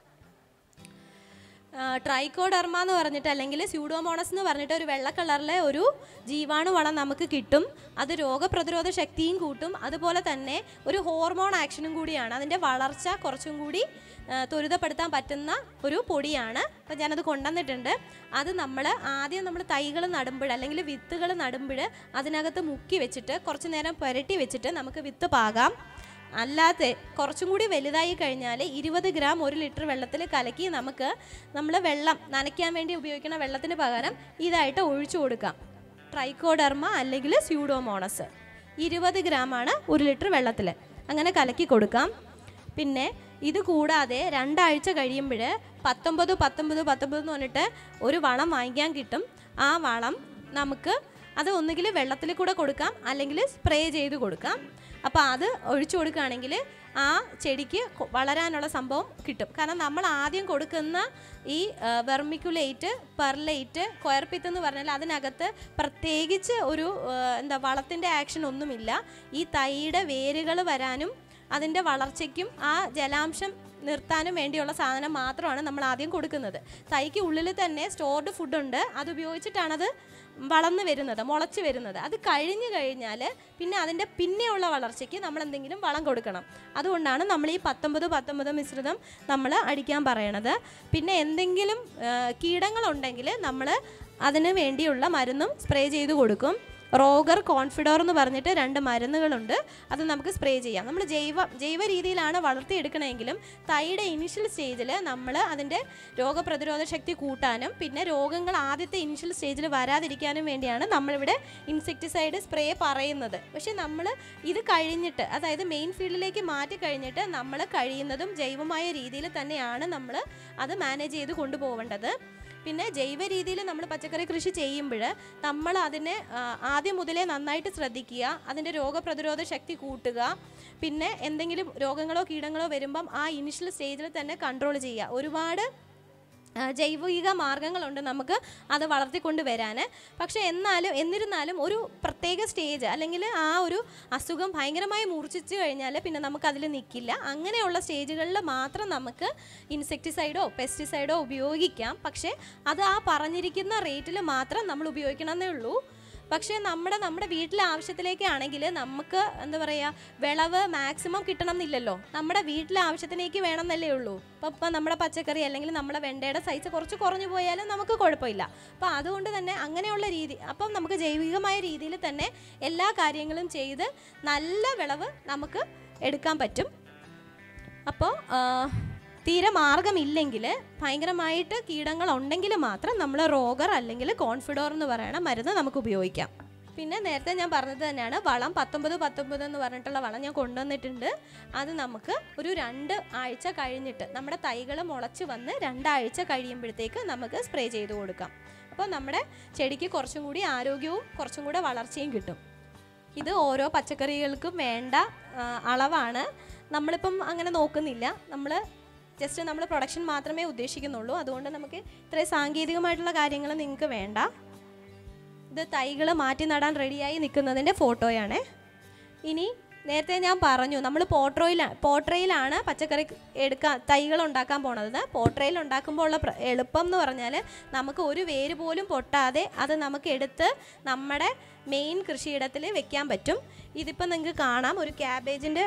ട്രൈക്കോഡർമ എന്ന് പറഞ്ഞിട്ട് അല്ലെങ്കിൽ സ്യൂഡോമോണസ് എന്ന് പറഞ്ഞിട്ട് ഒരു വെള്ള കളറിലെ ഒരു ജീവാണു വളം നമുക്ക് കിട്ടും അത് രോഗപ്രതിരോധ ശക്തിയും കൂട്ടും അതുപോലെ തന്നെ ഒരു ഹോർമോൺ ആക്ഷനും കൂടിയാണ് അതിൻ്റെ വളർച്ച കുറച്ചും കൂടി ആ, ത്വരിതപ്പെടുത്താൻ പറ്റുന്ന ഒരു പൊടിയാണ് അപ്പം ഞാനത് കൊണ്ടുവന്നിട്ടുണ്ട് അത് നമ്മൾ ആദ്യം നമ്മൾ തൈകൾ നടുമ്പോൾ അല്ലെങ്കിൽ വിത്തുകൾ നടുമ്പോൾ അതിനകത്ത് മുക്കി വെച്ചിട്ട് കുറച്ച് നേരം പുരട്ടി വെച്ചിട്ട് നമുക്ക് വിത്ത് പാകാം അല്ലാതെ കുറച്ചും കൂടി വലുതായി കഴിഞ്ഞാൽ ഇരുപത് ഗ്രാം ഒരു ലിറ്റർ വെള്ളത്തിൽ കലക്കി നമുക്ക് നമ്മൾ വെള്ളം നനയ്ക്കാൻ വേണ്ടി ഉപയോഗിക്കുന്ന വെള്ളത്തിന് പകരം ഇതായിട്ട് ഒഴിച്ചു കൊടുക്കാം ട്രൈക്കോഡർമ അല്ലെങ്കിൽ സ്യൂഡോമോണസ് ഇരുപത് ഗ്രാമാണ് ഒരു ലിറ്റർ വെള്ളത്തിൽ അങ്ങനെ കലക്കി കൊടുക്കാം പിന്നെ ഇത് കൂടാതെ രണ്ടാഴ്ച കഴിയുമ്പോൾ പത്തൊമ്പത് പത്തൊമ്പത് പത്തൊമ്പത് എന്ന് പറഞ്ഞിട്ട് ഒരു വളം വാങ്ങിക്കാൻ കിട്ടും ആ വളം നമുക്ക് അത് ഒന്നുകിൽ വെള്ളത്തിൽ കൂടെ കൊടുക്കാം അല്ലെങ്കിൽ സ്പ്രേ ചെയ്ത് കൊടുക്കാം അപ്പോൾ അത് ഒഴിച്ചു കൊടുക്കുകയാണെങ്കിൽ ആ ചെടിക്ക് കൊ- വളരാനുള്ള സംഭവം കിട്ടും കാരണം നമ്മൾ ആദ്യം കൊടുക്കുന്ന ഈ വെർമിക്കുലേറ്റ് പെർലൈറ്റ് കൊയർപ്പിത്ത് എന്ന് പറഞ്ഞാൽ അതിനകത്ത് പ്രത്യേകിച്ച് ഒരു ആ, എന്താ വളത്തിൻ്റെ ആക്ഷൻ ഒന്നുമില്ല ഈ തൈയുടെ വേരുകൾ വരാനും അതിൻ്റെ വളർച്ചയ്ക്കും ആ ജലാംശം നിർത്താനും വേണ്ടിയുള്ള സാധനം മാത്രമാണ് നമ്മൾ ആദ്യം കൊടുക്കുന്നത് തൈക്ക് ഉള്ളിൽ തന്നെ സ്റ്റോർഡ് ഫുഡുണ്ട് അത് ഉപയോഗിച്ചിട്ടാണത് വളർന്നു വരുന്നത് മുളച്ച് വരുന്നത് അത് കഴിഞ്ഞു കഴിഞ്ഞാൽ പിന്നെ അതിൻ്റെ പിന്നെയുള്ള വളർച്ചയ്ക്ക് നമ്മൾ എന്തെങ്കിലും വളം കൊടുക്കണം അതുകൊണ്ടാണ് നമ്മൾ ഈ പത്തൊമ്പത് പത്തൊമ്പത് മിശ്രിതം നമ്മൾ അടിക്കാൻ പറയണത് പിന്നെ എന്തെങ്കിലും ആ, കീടങ്ങളുണ്ടെങ്കിൽ നമ്മൾ അതിന് വേണ്ടിയുള്ള മരുന്നും സ്പ്രേ ചെയ്ത് കൊടുക്കും റോഗർ കോൺഫിഡോർ എന്ന് പറഞ്ഞിട്ട് രണ്ട് മരുന്നുകളുണ്ട് അത് നമുക്ക് സ്പ്രേ ചെയ്യാം നമ്മൾ ജൈവ ജൈവ രീതിയിലാണ് വളർത്തിയെടുക്കണമെങ്കിലും തൈയുടെ ഇനിഷ്യൽ സ്റ്റേജിൽ നമ്മൾ അതിൻ്റെ രോഗപ്രതിരോധ ശക്തി കൂട്ടാനും പിന്നെ രോഗങ്ങൾ ആദ്യത്തെ ഇനിഷ്യൽ സ്റ്റേജിൽ വരാതിരിക്കാനും വേണ്ടിയാണ് നമ്മളിവിടെ ഇൻസെക്ടിസൈഡ് സ്പ്രേ പറയുന്നത് പക്ഷെ നമ്മൾ ഇത് കഴിഞ്ഞിട്ട് അതായത് മെയിൻ ഫീൽഡിലേക്ക് മാറ്റി കഴിഞ്ഞിട്ട് നമ്മൾ കഴിയുന്നതും ജൈവമായ രീതിയിൽ തന്നെയാണ് നമ്മൾ അത് മാനേജ് ചെയ്ത് കൊണ്ടുപോകേണ്ടത് പിന്നെ ജൈവ രീതിയിൽ നമ്മൾ പച്ചക്കറി കൃഷി ചെയ്യുമ്പോൾ നമ്മൾ അതിനെ ആ, ആദ്യം മുതലേ നന്നായിട്ട് ശ്രദ്ധിക്കുക അതിൻ്റെ രോഗപ്രതിരോധ ശക്തി കൂട്ടുക പിന്നെ എന്തെങ്കിലും രോഗങ്ങളോ കീടങ്ങളോ വരുമ്പം ആ ഇനിഷ്യൽ സ്റ്റേജിൽ തന്നെ കൺട്രോൾ ചെയ്യുക ഒരുപാട് ആ, ജൈവിക മാർഗങ്ങളുണ്ട് നമുക്ക് അത് വളർത്തിക്കൊണ്ട് വരാൻ പക്ഷേ എന്നാലും എന്നിരുന്നാലും ഒരു പ്രത്യേക സ്റ്റേജ് അല്ലെങ്കിൽ ആ ഒരു അസുഖം ഭയങ്കരമായി മൂർച്ഛിച്ചു കഴിഞ്ഞാൽ പിന്നെ നമുക്ക് അതിൽ നിൽക്കില്ല അങ്ങനെയുള്ള സ്റ്റേജുകളിൽ മാത്രം നമുക്ക് ഇൻസെക്ടിസൈഡോ പെസ്റ്റിസൈഡോ ഉപയോഗിക്കാം പക്ഷേ അത് ആ പറഞ്ഞിരിക്കുന്ന റേറ്റിൽ മാത്രം നമ്മൾ ഉപയോഗിക്കണമെന്നേ ഉള്ളൂ പക്ഷേ നമ്മുടെ നമ്മുടെ വീട്ടിലെ ആവശ്യത്തിലേക്കാണെങ്കിൽ നമുക്ക് എന്താ പറയുക വിളവ് മാക്സിമം കിട്ടണം എന്നില്ലല്ലോ നമ്മുടെ വീട്ടിലെ ആവശ്യത്തിലേക്ക് വേണമെന്നല്ലേ ഉള്ളൂ ഇപ്പം ഇപ്പം നമ്മുടെ പച്ചക്കറി അല്ലെങ്കിൽ നമ്മുടെ വെണ്ടയുടെ സൈസ് കുറച്ച് കുറഞ്ഞു പോയാലും നമുക്ക് കുഴപ്പമില്ല അപ്പോൾ അതുകൊണ്ട് തന്നെ അങ്ങനെയുള്ള രീതി അപ്പം നമുക്ക് ജൈവികമായ രീതിയിൽ തന്നെ എല്ലാ കാര്യങ്ങളും ചെയ്ത് നല്ല വിളവ് നമുക്ക് എടുക്കാൻ പറ്റും അപ്പോൾ തീരെ മാർഗമില്ലെങ്കിൽ ഭയങ്കരമായിട്ട് കീടങ്ങൾ ഉണ്ടെങ്കിൽ മാത്രം നമ്മൾ റോഗർ അല്ലെങ്കിൽ കോൺഫിഡോർ എന്ന് പറയുന്ന മരുന്ന് നമുക്ക് ഉപയോഗിക്കാം പിന്നെ നേരത്തെ ഞാൻ പറഞ്ഞത് തന്നെയാണ് വളം പത്തൊമ്പത് പത്തൊമ്പത് എന്ന് പറഞ്ഞിട്ടുള്ള വളം ഞാൻ കൊണ്ടുവന്നിട്ടുണ്ട് അത് നമുക്ക് ഒരു രണ്ട് ആഴ്ച കഴിഞ്ഞിട്ട് നമ്മുടെ തൈകൾ മുളച്ച് വന്ന് രണ്ടാഴ്ച കഴിയുമ്പോഴത്തേക്ക് നമുക്ക് സ്പ്രേ ചെയ്ത് കൊടുക്കാം അപ്പോൾ നമ്മുടെ ചെടിക്ക് കുറച്ചും കൂടി ആരോഗ്യവും കുറച്ചും കൂടെ വളർച്ചയും കിട്ടും ഇത് ഓരോ പച്ചക്കറികൾക്കും വേണ്ട ആ, അളവാണ് നമ്മളിപ്പം അങ്ങനെ നോക്കുന്നില്ല നമ്മൾ ജസ്റ്റ് നമ്മൾ പ്രൊഡക്ഷൻ മാത്രമേ ഉദ്ദേശിക്കുന്നുള്ളൂ അതുകൊണ്ട് നമുക്ക് ഇത്രയും സാങ്കേതികമായിട്ടുള്ള കാര്യങ്ങൾ നിങ്ങൾക്ക് വേണ്ട ഇത് തൈകൾ മാറ്റി നടാൻ റെഡിയായി നിൽക്കുന്നതിൻ്റെ ഫോട്ടോയാണ് ഇനി നേരത്തെ ഞാൻ പറഞ്ഞു നമ്മൾ പോട്രോയിൽ പോട്രയിലാണ് പച്ചക്കറി എടുക്കാൻ തൈകൾ ഉണ്ടാക്കാൻ പോണത് പോട്രയിൽ ഉണ്ടാക്കുമ്പോൾ ഉള്ള പ്ര- എളുപ്പം എന്ന് പറഞ്ഞാൽ നമുക്ക് ഒരു വേര് പോലും പൊട്ടാതെ അത് നമുക്ക് എടുത്ത് നമ്മുടെ മെയിൻ കൃഷിയിടത്തിൽ വെക്കാൻ പറ്റും ഇതിപ്പോൾ നിങ്ങൾക്ക് കാണാം ഒരു ക്യാബേജിൻ്റെ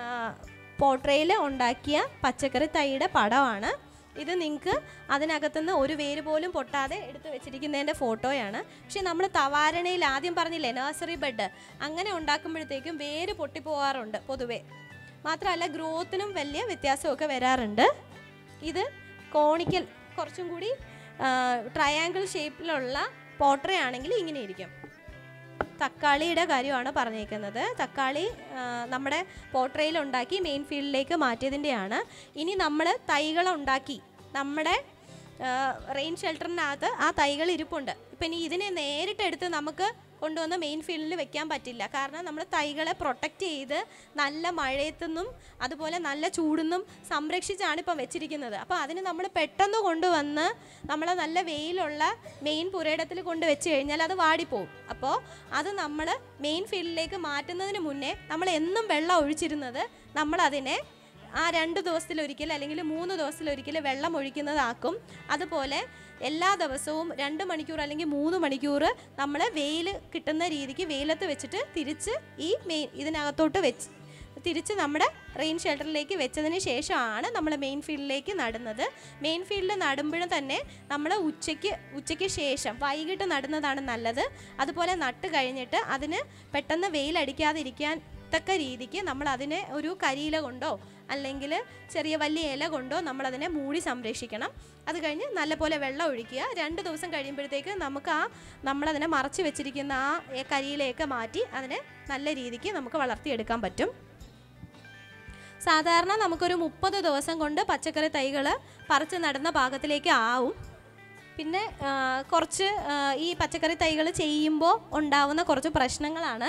പോട്രയിൽ ഉണ്ടാക്കിയ പച്ചക്കറി തൈയുടെ പടമാണ് ഇത് നിങ്ങൾക്ക് അതിനകത്തുനിന്ന് ഒരു വേര് പോലും പൊട്ടാതെ എടുത്ത് വെച്ചിരിക്കുന്നതിൻ്റെ ഫോട്ടോയാണ് പക്ഷേ നമ്മൾ തവാരണയിൽ ആദ്യം പറഞ്ഞില്ലേ നഴ്സറി ബെഡ് അങ്ങനെ ഉണ്ടാക്കുമ്പോഴത്തേക്കും വേര് പൊട്ടിപ്പോവാറുണ്ട് പൊതുവേ മാത്രമല്ല ഗ്രോത്തിനും വലിയ വ്യത്യാസമൊക്കെ വരാറുണ്ട് ഇത് കോണിക്കൽ കുറച്ചും കൂടി ട്രയാങ്കിൾ ഷേപ്പിലുള്ള പോട്രേ ആണെങ്കിൽ ഇങ്ങനെ ഇരിക്കും തക്കാളിയുടെ കാര്യമാണ് പറഞ്ഞേക്കുന്നത് തക്കാളി ആ, നമ്മുടെ പോട്രയിൽ ഉണ്ടാക്കി മെയിൻ ഫീൽഡിലേക്ക് മാറ്റിയതിൻ്റെയാണ് ഇനി നമ്മൾ തൈകൾ ഉണ്ടാക്കി നമ്മുടെ റെയിൻ ഷെൽട്ടറിനകത്ത് ആ തൈകൾ ഇരിപ്പുണ്ട് ഇപ്പം ഇനി ഇതിനെ നേരിട്ട് എടുത്ത് നമുക്ക് കൊണ്ടുവന്ന് മെയിൻ ഫീൽഡിൽ വെക്കാൻ പറ്റില്ല കാരണം നമ്മൾ തൈകളെ പ്രൊട്ടക്റ്റ് ചെയ്ത് നല്ല മഴയത്തുനിന്നും അതുപോലെ നല്ല ചൂടുന്നും സംരക്ഷിച്ചാണ് ഇപ്പം വെച്ചിരിക്കുന്നത് അപ്പോൾ അതിന് നമ്മൾ പെട്ടെന്ന് കൊണ്ടുവന്ന് നമ്മൾ നല്ല വെയിലുള്ള മെയിൻ പുരയിടത്തിൽ കൊണ്ട് വെച്ച് കഴിഞ്ഞാൽ അത് വാടിപ്പോവും അപ്പോൾ അത് നമ്മൾ മെയിൻ ഫീൽഡിലേക്ക് മാറ്റുന്നതിന് മുന്നേ നമ്മൾ എന്നും വെള്ളം ഒഴിച്ചിരുന്നത് നമ്മളതിനെ ആ രണ്ട് ദിവസത്തിലൊരിക്കൽ അല്ലെങ്കിൽ മൂന്ന് ദിവസത്തിലൊരിക്കൽ വെള്ളം ഒഴിക്കുന്നതാക്കും അതുപോലെ എല്ലാ ദിവസവും രണ്ട് മണിക്കൂർ അല്ലെങ്കിൽ മൂന്ന് മണിക്കൂർ നമ്മൾ വെയിൽ കിട്ടുന്ന രീതിക്ക് വെയിലത്ത് വെച്ചിട്ട് തിരിച്ച് ഈ മെയിൻ ഇതിനകത്തോട്ട് വെച്ച് തിരിച്ച് നമ്മുടെ റെയിൻ ഷെൽട്ടറിലേക്ക് വെച്ചതിന് ശേഷമാണ് നമ്മൾ മെയിൻ ഫീൽഡിലേക്ക് നടുന്നത് മെയിൻ ഫീൽഡിൽ നടുമ്പോഴും തന്നെ നമ്മൾ ഉച്ചയ്ക്ക് ഉച്ചയ്ക്ക് ശേഷം വൈകിട്ട് നടുന്നതാണ് നല്ലത് അതുപോലെ നട്ട് കഴിഞ്ഞിട്ട് അതിന് പെട്ടെന്ന് വെയിലടിക്കാതിരിക്കാൻ തക്ക രീതിക്ക് നമ്മൾ അതിനെ ഒരു കരിയില കൊണ്ടോ അല്ലെങ്കിൽ ചെറിയ വലിയ ഇല കൊണ്ടോ നമ്മളതിനെ മൂടി സംരക്ഷിക്കണം അത് കഴിഞ്ഞ് നല്ലപോലെ വെള്ളം ഒഴിക്കുക രണ്ട് ദിവസം കഴിയുമ്പോഴത്തേക്ക് നമുക്ക് ആ നമ്മളതിനെ മറച്ച് വെച്ചിരിക്കുന്ന ആ ഏ, കരിയിലയൊക്കെ മാറ്റി അതിനെ നല്ല രീതിക്ക് നമുക്ക് വളർത്തിയെടുക്കാൻ പറ്റും സാധാരണ നമുക്കൊരു മുപ്പത് ദിവസം കൊണ്ട് പച്ചക്കറി തൈകൾ പറിച്ച് നടുന്ന പാകത്തിലേക്ക് ആവും പിന്നെ ആ, കുറച്ച് ആ, ഈ പച്ചക്കറി തൈകൾ ചെയ്യുമ്പോൾ ഉണ്ടാവുന്ന കുറച്ച് പ്രശ്നങ്ങളാണ്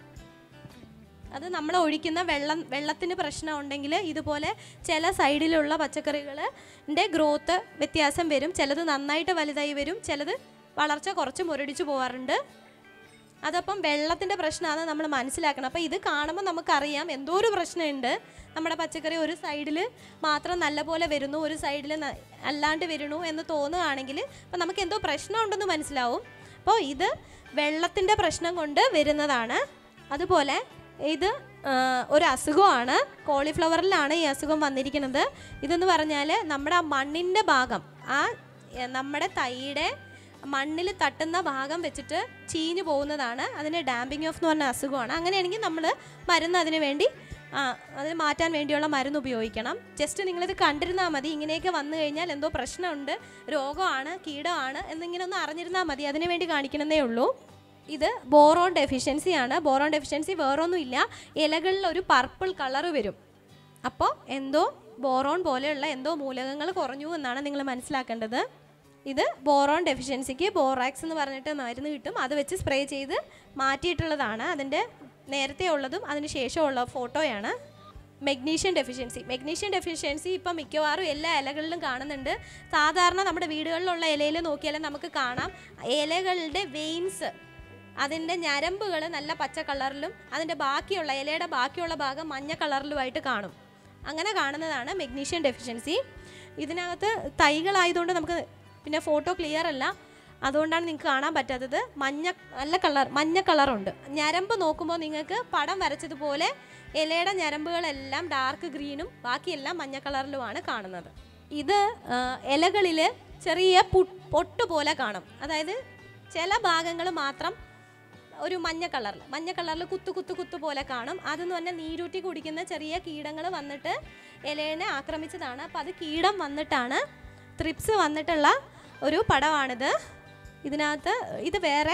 അത് നമ്മൾ ഒഴിക്കുന്ന വെള്ളം വെള്ളത്തിന് പ്രശ്നം ഉണ്ടെങ്കിൽ ഇതുപോലെ ചില സൈഡിലുള്ള പച്ചക്കറികളുടെ ഗ്രോത്ത് വ്യത്യാസം വരും ചിലത് നന്നായിട്ട് വലുതായി വരും ചിലത് വളർച്ച കുറച്ച് മുരടിച്ചു പോകാറുണ്ട് അതപ്പം വെള്ളത്തിൻ്റെ പ്രശ്നമാണ് നമ്മൾ മനസ്സിലാക്കണം അപ്പോൾ ഇത് കാണുമ്പോൾ നമുക്കറിയാം എന്തോ ഒരു പ്രശ്നമുണ്ട് നമ്മുടെ പച്ചക്കറി ഒരു സൈഡിൽ മാത്രം നല്ലപോലെ വരുന്നു ഒരു സൈഡിൽ അല്ലാണ്ട് വരുന്നു എന്ന് തോന്നുകയാണെങ്കിൽ അപ്പോൾ നമുക്ക് എന്തോ പ്രശ്നമുണ്ടെന്ന് മനസ്സിലാവും അപ്പോൾ ഇത് വെള്ളത്തിൻ്റെ പ്രശ്നം കൊണ്ട് വരുന്നതാണ് അതുപോലെ ഇത് ആ, ഒരു അസുഖമാണ് കോളിഫ്ലവറിലാണ് ഈ അസുഖം വന്നിരിക്കുന്നത് ഇതെന്ന് പറഞ്ഞാൽ നമ്മുടെ ആ മണ്ണിൻ്റെ ഭാഗം ആ എ, നമ്മുടെ തൈയുടെ മണ്ണിൽ തട്ടുന്ന ഭാഗം വെച്ചിട്ട് ചീഞ്ഞു പോകുന്നതാണ് അതിന് ഡാമ്പിങ് ഓഫ് എന്ന് പറഞ്ഞ അസുഖമാണ് അങ്ങനെയാണെങ്കിൽ നമ്മൾ മരുന്ന് അതിന് വേണ്ടി ആ, അതിന് മാറ്റാൻ വേണ്ടിയുള്ള മരുന്ന് ഉപയോഗിക്കണം ജസ്റ്റ് നിങ്ങളിത് കണ്ടിരുന്നാൽ മതി ഇങ്ങനെയൊക്കെ വന്നു കഴിഞ്ഞാൽ എന്തോ പ്രശ്നമുണ്ട് രോഗമാണ് കീടമാണ് എന്നിങ്ങനെ ഒന്ന് അറിഞ്ഞിരുന്നാൽ മതി അതിന് വേണ്ടി കാണിക്കണമെന്നേ ഉള്ളൂ ഇത് ബോറോൺ ഡെഫിഷ്യൻസി ആണ് ബോറോൺ ഡെഫിഷ്യൻസി വേറൊന്നുമില്ല ഇലകളിൽ ഒരു പർപ്പിൾ കളർ വരും അപ്പോൾ എന്തോ ബോറോൺ പോലെയുള്ള എന്തോ മൂലകങ്ങൾ കുറഞ്ഞു എന്നാണ് നിങ്ങൾ മനസ്സിലാക്കേണ്ടത് ഇത് ബോറോൺ ഡെഫിഷ്യൻസിക്ക് ബോറാക്സ് എന്ന് പറഞ്ഞിട്ട് മരുന്ന് കിട്ടും അത് വെച്ച് സ്പ്രേ ചെയ്ത് മാറ്റിയിട്ടുള്ളതാണ് അതിൻ്റെ നേരത്തെ ഉള്ളതും അതിന് ശേഷമുള്ള ഫോട്ടോയാണ് മെഗ്നീഷ്യൻ ഡെഫിഷ്യൻസി മെഗ്നീഷ്യൻ ഡെഫിഷ്യൻസി ഇപ്പം മിക്കവാറും എല്ലാ ഇലകളിലും കാണുന്നുണ്ട് സാധാരണ നമ്മുടെ വീടുകളിലുള്ള ഇലയിൽ നോക്കിയാൽ നമുക്ക് കാണാം ഇലകളുടെ വെയിൻസ് അതിൻ്റെ ഞരമ്പുകൾ നല്ല പച്ച കളറിലും അതിൻ്റെ ബാക്കിയുള്ള ഇലയുടെ ബാക്കിയുള്ള ഭാഗം മഞ്ഞ കളറിലുമായിട്ട് കാണും അങ്ങനെ കാണുന്നതാണ് മെഗ്നീഷ്യൻ ഡെഫിഷ്യൻസി ഇതിനകത്ത് തൈകളായതുകൊണ്ട് നമുക്ക് പിന്നെ ഫോട്ടോ ക്ലിയർ അല്ല അതുകൊണ്ടാണ് നിങ്ങൾക്ക് കാണാൻ പറ്റാത്തത് മഞ്ഞ നല്ല കളർ മഞ്ഞ കളറുണ്ട് ഞരമ്പ് നോക്കുമ്പോൾ നിങ്ങൾക്ക് പടം വരച്ചതുപോലെ ഇലയുടെ ഞരമ്പുകളെല്ലാം ഡാർക്ക് ഗ്രീനും ബാക്കിയെല്ലാം മഞ്ഞ കളറിലുമാണ് കാണുന്നത് ഇത് ഇലകളിൽ ചെറിയ പു- പൊട്ട് പോലെ കാണും അതായത് ചില ഭാഗങ്ങൾ മാത്രം ഒരു മഞ്ഞ കളറിൽ മഞ്ഞ കളറിൽ കുത്തു കുത്തു കുത്തു പോലെ കാണും അതെന്ന് പറഞ്ഞാൽ നീരൂറ്റി കുടിക്കുന്ന ചെറിയ കീടങ്ങൾ വന്നിട്ട് ഇലേനെ ആക്രമിച്ചതാണ് അപ്പോൾ അത് കീടം വന്നിട്ടാണ് ത്രിപ്സ് വന്നിട്ടുള്ള ഒരു പടമാണിത് ഇതിനകത്ത് ഇത് വേറെ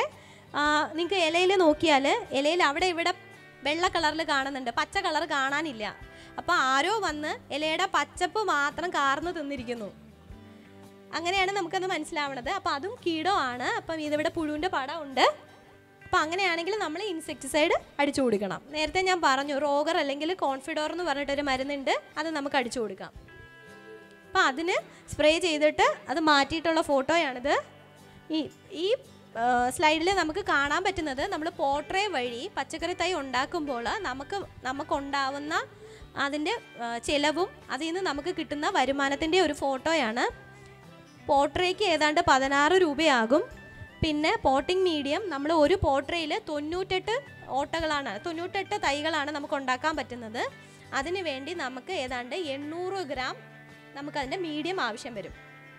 നിങ്ങൾക്ക് ഇലയിൽ നോക്കിയാൽ ഇലയിൽ അവിടെ ഇവിടെ വെള്ള കളറിൽ കാണുന്നുണ്ട് പച്ച കളർ കാണാനില്ല അപ്പോൾ ആരോ വന്ന് ഇലയുടെ പച്ചപ്പ് മാത്രം കാർന്ന് തിന്നിരിക്കുന്നു അങ്ങനെയാണ് നമുക്കത് മനസ്സിലാവണത് അപ്പോൾ അതും കീടമാണ് അപ്പം ഇതിവിടെ പുഴുവിൻ്റെ പടം ഉണ്ട് അപ്പം അങ്ങനെയാണെങ്കിൽ നമ്മൾ ഇൻസെക്ടിസൈഡ് അടിച്ചു കൊടുക്കണം നേരത്തെ ഞാൻ പറഞ്ഞു റോഗർ അല്ലെങ്കിൽ കോൺഫിഡോർ എന്ന് പറഞ്ഞിട്ടൊരു മരുന്നുണ്ട് അത് നമുക്ക് അടിച്ചു കൊടുക്കാം അപ്പം അതിന് സ്പ്രേ ചെയ്തിട്ട് അത് മാറ്റിയിട്ടുള്ള ഫോട്ടോയാണിത് ഈ ഈ സ്ലൈഡിൽ നമുക്ക് കാണാൻ പറ്റുന്നത് നമ്മൾ പോട്രേ വഴി പച്ചക്കറി തൈ ഉണ്ടാക്കുമ്പോൾ നമുക്ക് നമുക്കുണ്ടാവുന്ന അതിൻ്റെ ആ, ചിലവും അതിൽ നിന്ന് നമുക്ക് കിട്ടുന്ന വരുമാനത്തിൻ്റെ ഒരു ഫോട്ടോയാണ് പോട്രേക്ക് ഏതാണ്ട് പതിനാറ് രൂപയാകും പിന്നെ പോട്ടിംഗ് മീഡിയം നമ്മൾ ഒരു പോട്രയിൽ തൊണ്ണൂറ്റെട്ട് ഓട്ടകളാണ് തൊണ്ണൂറ്റെട്ട് തൈകളാണ് നമുക്ക് ഉണ്ടാക്കാൻ പറ്റുന്നത് അതിന് വേണ്ടി നമുക്ക് ഏതാണ്ട് എണ്ണൂറ് ഗ്രാം നമുക്കതിൻ്റെ മീഡിയം ആവശ്യം വരും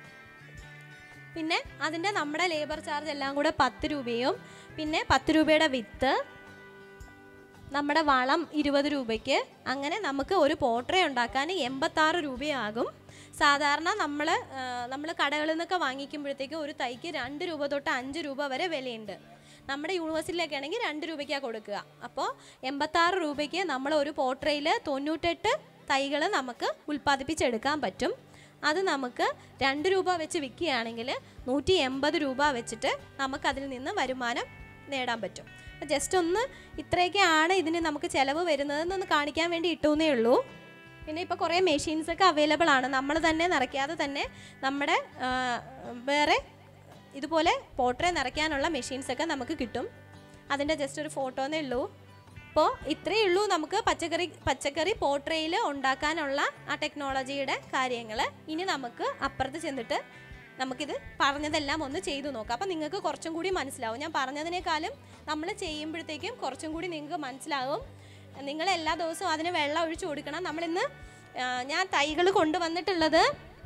പിന്നെ അതിൻ്റെ നമ്മുടെ ലേബർ ചാർജ് എല്ലാം കൂടെ പത്ത് രൂപയും പിന്നെ പത്ത് രൂപയുടെ വിത്ത് നമ്മുടെ വളം ഇരുപത് രൂപയ്ക്ക് അങ്ങനെ നമുക്ക് ഒരു പോട്രേ ഉണ്ടാക്കാൻ എൺപത്താറ് രൂപയാകും സാധാരണ നമ്മൾ നമ്മൾ കടകളിൽ നിന്നൊക്കെ വാങ്ങിക്കുമ്പോഴത്തേക്ക് ഒരു തൈക്ക് രണ്ട് രൂപ തൊട്ട് അഞ്ച് രൂപ വരെ വിലയുണ്ട് നമ്മുടെ യൂണിവേഴ്സിറ്റിയിലൊക്കെ ആണെങ്കിൽ രണ്ട് രൂപയ്ക്കാണ് കൊടുക്കുക അപ്പോൾ എൺപത്താറ് രൂപയ്ക്ക് നമ്മൾ ഒരു പോട്രയിൽ തൊണ്ണൂറ്റെട്ട് തൈകൾ നമുക്ക് ഉൽപ്പാദിപ്പിച്ചെടുക്കാൻ പറ്റും അത് നമുക്ക് രണ്ട് രൂപ വെച്ച് വിൽക്കുകയാണെങ്കിൽ നൂറ്റി എൺപത് രൂപ വെച്ചിട്ട് നമുക്കതിൽ നിന്ന് വരുമാനം നേടാൻ പറ്റും അപ്പോൾ ജസ്റ്റ് ഒന്ന് ഇത്രയൊക്കെയാണ് ഇതിന് നമുക്ക് ചിലവ് വരുന്നതെന്നൊന്ന് കാണിക്കാൻ വേണ്ടി ഇട്ടുന്നേ ഉള്ളൂ പിന്നെ ഇപ്പോൾ കുറേ മെഷീൻസ് ഒക്കെ അവൈലബിൾ ആണ് നമ്മൾ തന്നെ നിറയ്ക്കാതെ തന്നെ നമ്മുടെ ആ, വേറെ ഇതുപോലെ പോട്രേ നിറയ്ക്കാനുള്ള മെഷീൻസ് ഒക്കെ നമുക്ക് കിട്ടും അതിൻ്റെ ജസ്റ്റ് ഒരു ഫോട്ടോ എന്നേ ഉള്ളൂ അപ്പോൾ ഇത്രയേ ഉള്ളൂ നമുക്ക് പച്ചക്കറി പച്ചക്കറി പോട്രയിൽ ഉണ്ടാക്കാനുള്ള ആ ടെക്നോളജിയുടെ കാര്യങ്ങൾ ഇനി നമുക്ക് അപ്പുറത്ത് ചെന്നിട്ട് നമുക്കിത് പറഞ്ഞതെല്ലാം ഒന്ന് ചെയ്തു നോക്കാം അപ്പം നിങ്ങൾക്ക് കുറച്ചും കൂടി മനസ്സിലാവും ഞാൻ പറഞ്ഞതിനേക്കാളും നമ്മൾ ചെയ്യുമ്പോഴത്തേക്കും കുറച്ചും കൂടി നിങ്ങൾക്ക് മനസ്സിലാവും നിങ്ങൾ എല്ലാ ദിവസവും അതിന് വെള്ളം ഒഴിച്ചു കൊടുക്കണം നമ്മളിന്ന് ആ, ഞാൻ തൈകൾ കൊണ്ടുവന്നിട്ടുള്ളത്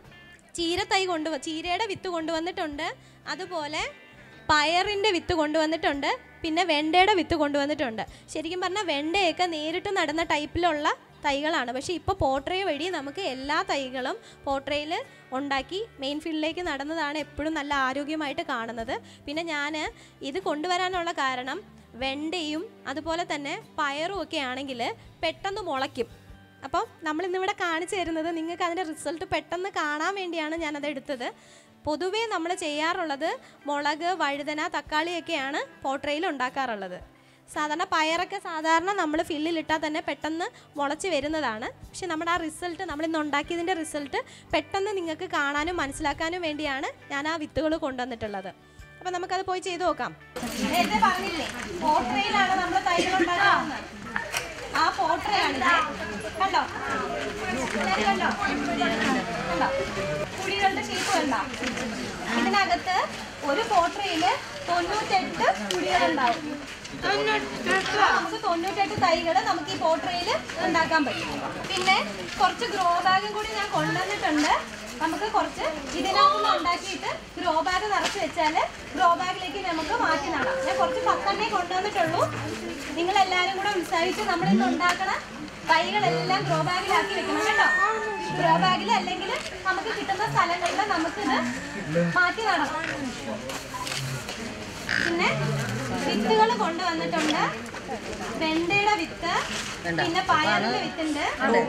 ചീരത്തൈ കൊണ്ടു ചീരയുടെ വിത്ത് കൊണ്ടുവന്നിട്ടുണ്ട് അതുപോലെ പയറിൻ്റെ വിത്ത് കൊണ്ടുവന്നിട്ടുണ്ട് പിന്നെ വെണ്ടയുടെ വിത്ത് കൊണ്ടുവന്നിട്ടുണ്ട് ശരിക്കും പറഞ്ഞാൽ വെണ്ടയൊക്കെ നേരിട്ട് നടുന്ന ടൈപ്പിലുള്ള തൈകളാണ് പക്ഷേ ഇപ്പോൾ പോട്രേ വഴി നമുക്ക് എല്ലാ തൈകളും പോട്രയിൽ ഉണ്ടാക്കി മെയിൻ ഫീൽഡിലേക്ക് നടന്നതാണ് എപ്പോഴും നല്ല ആരോഗ്യമായിട്ട് കാണുന്നത് പിന്നെ ഞാൻ ഇത് കൊണ്ടുവരാനുള്ള കാരണം വെണ്ടയും അതുപോലെ തന്നെ പയറും ഒക്കെ ആണെങ്കിൽ പെട്ടെന്ന് മുളയ്ക്കും അപ്പം നമ്മളിന്നിവിടെ കാണിച്ചു തരുന്നത് നിങ്ങൾക്ക് അതിൻ്റെ റിസൾട്ട് പെട്ടെന്ന് കാണാൻ വേണ്ടിയാണ് ഞാനത് എടുത്തത് പൊതുവേ നമ്മൾ ചെയ്യാറുള്ളത് മുളക് വഴുതന തക്കാളിയൊക്കെയാണ് പോട്രയിൽ ഉണ്ടാക്കാറുള്ളത് സാധാരണ പയറൊക്കെ സാധാരണ നമ്മൾ ഫില്ലിലിട്ടാൽ തന്നെ പെട്ടെന്ന് മുളച്ച് വരുന്നതാണ് പക്ഷെ നമ്മുടെ ആ റിസൾട്ട് നമ്മൾ ഇന്ന് ഉണ്ടാക്കിയതിൻ്റെ റിസൾട്ട് പെട്ടെന്ന് നിങ്ങൾക്ക് കാണാനും മനസ്സിലാക്കാനും വേണ്ടിയാണ് ഞാൻ ആ വിത്തുകൾ കൊണ്ടുവന്നിട്ടുള്ളത് അപ്പം നമുക്കത് പോയി ചെയ്തു നോക്കാം നേരത്തെ പറഞ്ഞില്ലേ പോട്രയിലാണ് നമ്മൾ തൈകൾ ഉണ്ടാക്കുന്നത് ആ പോട്രയാണിത് കണ്ടോ എല്ലാവരും കണ്ടോ കണ്ടോ കുഴികളുടെ ഷേപ്പ് കണ്ടോ ഇതിനകത്ത് ഒരു പോട്രയില് തൊണ്ണൂറ്റെട്ട് കുഴികളുണ്ടാവും നമുക്ക് തൊണ്ണൂറ്റെട്ട് തൈകൾ നമുക്ക് ഈ പോട്രയിൽ ഉണ്ടാക്കാൻ പറ്റും പിന്നെ കുറച്ച് ഗ്രോ ബാഗും കൂടി ഞാൻ കൊണ്ടുവന്നിട്ടുണ്ട് നമുക്ക് കുറച്ച് ഇതിനകത്തുനിന്ന് ഉണ്ടാക്കിയിട്ട് ഗ്രോ ബാഗ് നിറച്ച് വെച്ചാൽ ഗ്രോ ബാഗിലേക്ക് നമുക്ക് മാറ്റി നടാം ഞാൻ കുറച്ച് പത്തെണ്ണേ കൊണ്ടുവന്നിട്ടുള്ളൂ നിങ്ങൾ എല്ലാവരും കൂടെ ഉത്സാഹിച്ച് നമ്മൾ ഇന്ന് ഉണ്ടാക്കണ തൈകളെല്ലാം ഗ്രോ ബാഗിലാക്കി വെക്കണം കേട്ടോ ഗ്രോ ബാഗിൽ അല്ലെങ്കിൽ നമുക്ക് കിട്ടുന്ന സ്ഥലങ്ങളിൽ നമുക്കിത് മാറ്റി നടാം പിന്നെ വിത്തുകൾ കൊണ്ടുവന്നിട്ടുണ്ട് വെണ്ടയുടെ വിത്ത് പിന്നെ പയറിന്റെ വിത്തുണ്ട്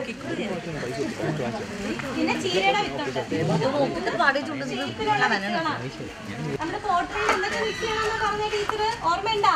പിന്നെ ചീരയുടെ വിത്തുണ്ട് ഷേപ്പിലുള്ള വിത്തുകളാണ്. നമ്മുടെ പോട്ടറിൽ എന്തൊക്കെ മിക്സ് ചെയ്യണമെന്ന് പറഞ്ഞ ടീച്ചർ ഓർമ്മയുണ്ടാ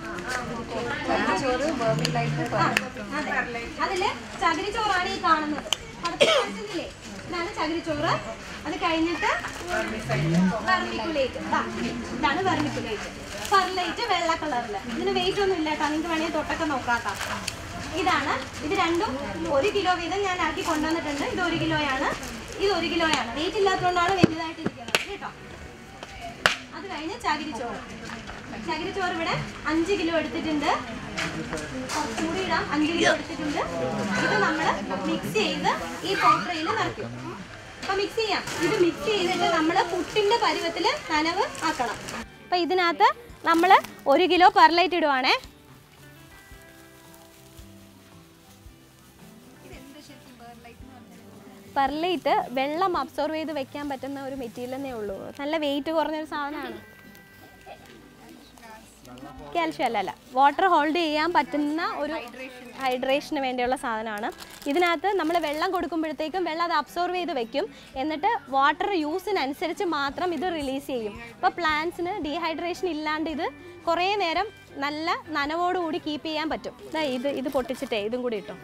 ആ, അതെ. അതില് ചകിരിച്ചോറാണ് ഈ കാണുന്നത് പടത്തിൽ കാണിച്ചതില്ലേ ഇതാണ് ചകിരിച്ചോറ് അത് കഴിഞ്ഞിട്ട് വെർമിക്കുലേറ്റ് ദാ, ഇതാണ് വെർമിക്കുലേറ്റ് ഫെർലൈറ്റ് വെള്ള കളറിൽ ഇതിന് വെയിറ്റ് ഒന്നും ഇല്ല കേട്ടോ നിങ്ങൾക്ക് വേണമെങ്കിൽ തൊട്ടൊക്കെ നോക്കാട്ടോ ഇതാണ് ഇത് രണ്ടും ഒരു കിലോ വീതം ഞാൻ ആക്കി കൊണ്ടുവന്നിട്ടുണ്ട് ഇത് ഒരു കിലോയാണ് ഇത് ഒരു കിലോയാണ് വെയിറ്റ് ഇല്ലാത്തതുകൊണ്ടാണ് വലുതായിട്ടിരിക്കുന്നത് കേട്ടോ അത് കഴിഞ്ഞ് ചകിരിച്ചോറ് ചകിരിച്ചോറ് ഇവിടെ അഞ്ച് കിലോ എടുത്തിട്ടുണ്ട് കുറച്ചും കൂടി ഇടാം അഞ്ച് കിലോ എടുത്തിട്ടുണ്ട് ഇത് നമ്മൾ മിക്സ് ചെയ്ത് ഈ പോട്രയിൽ നിറയ്ക്കും അപ്പൊ മിക്സ് ചെയ്യാം ഇത് മിക്സ് ചെയ്തിട്ട് നമ്മൾ പുട്ടിന്റെ പരുവത്തിൽ നനവ് ആക്കണം അപ്പൊ ഇതിനകത്ത് നമ്മൾ ഒരു കിലോ പെർലൈറ്റ് ഇടുവാണേ പെർലൈറ്റ് വെള്ളം അബ്സോർവ് ചെയ്ത് വെക്കാൻ പറ്റുന്ന ഒരു മെറ്റീരിയൽ എന്നേ ഉള്ളൂ നല്ല വെയിറ്റ് കുറഞ്ഞൊരു സാധനമാണ് കാൽഷ്യം അല്ല അല്ല വാട്ടർ ഹോൾഡ് ചെയ്യാൻ പറ്റുന്ന ഒരു ഹൈഡ്രേഷന് വേണ്ടിയുള്ള സാധനമാണ് ഇതിനകത്ത് നമ്മൾ വെള്ളം കൊടുക്കുമ്പോഴത്തേക്കും വെള്ളം അത് അബ്സോർവ് ചെയ്ത് വെക്കും എന്നിട്ട് വാട്ടർ യൂസിനനുസരിച്ച് മാത്രം ഇത് റിലീസ് ചെയ്യും അപ്പോൾ പ്ലാന്റ്സിന് ഡീഹൈഡ്രേഷൻ ഇല്ലാണ്ട് ഇത് കുറേ നേരം നല്ല നനവോടുകൂടി കീപ്പ് ചെയ്യാൻ പറ്റും ദാ ഇത് ഇത് പൊട്ടിച്ചിട്ടേ ഇതും കൂടി ഇട്ടോ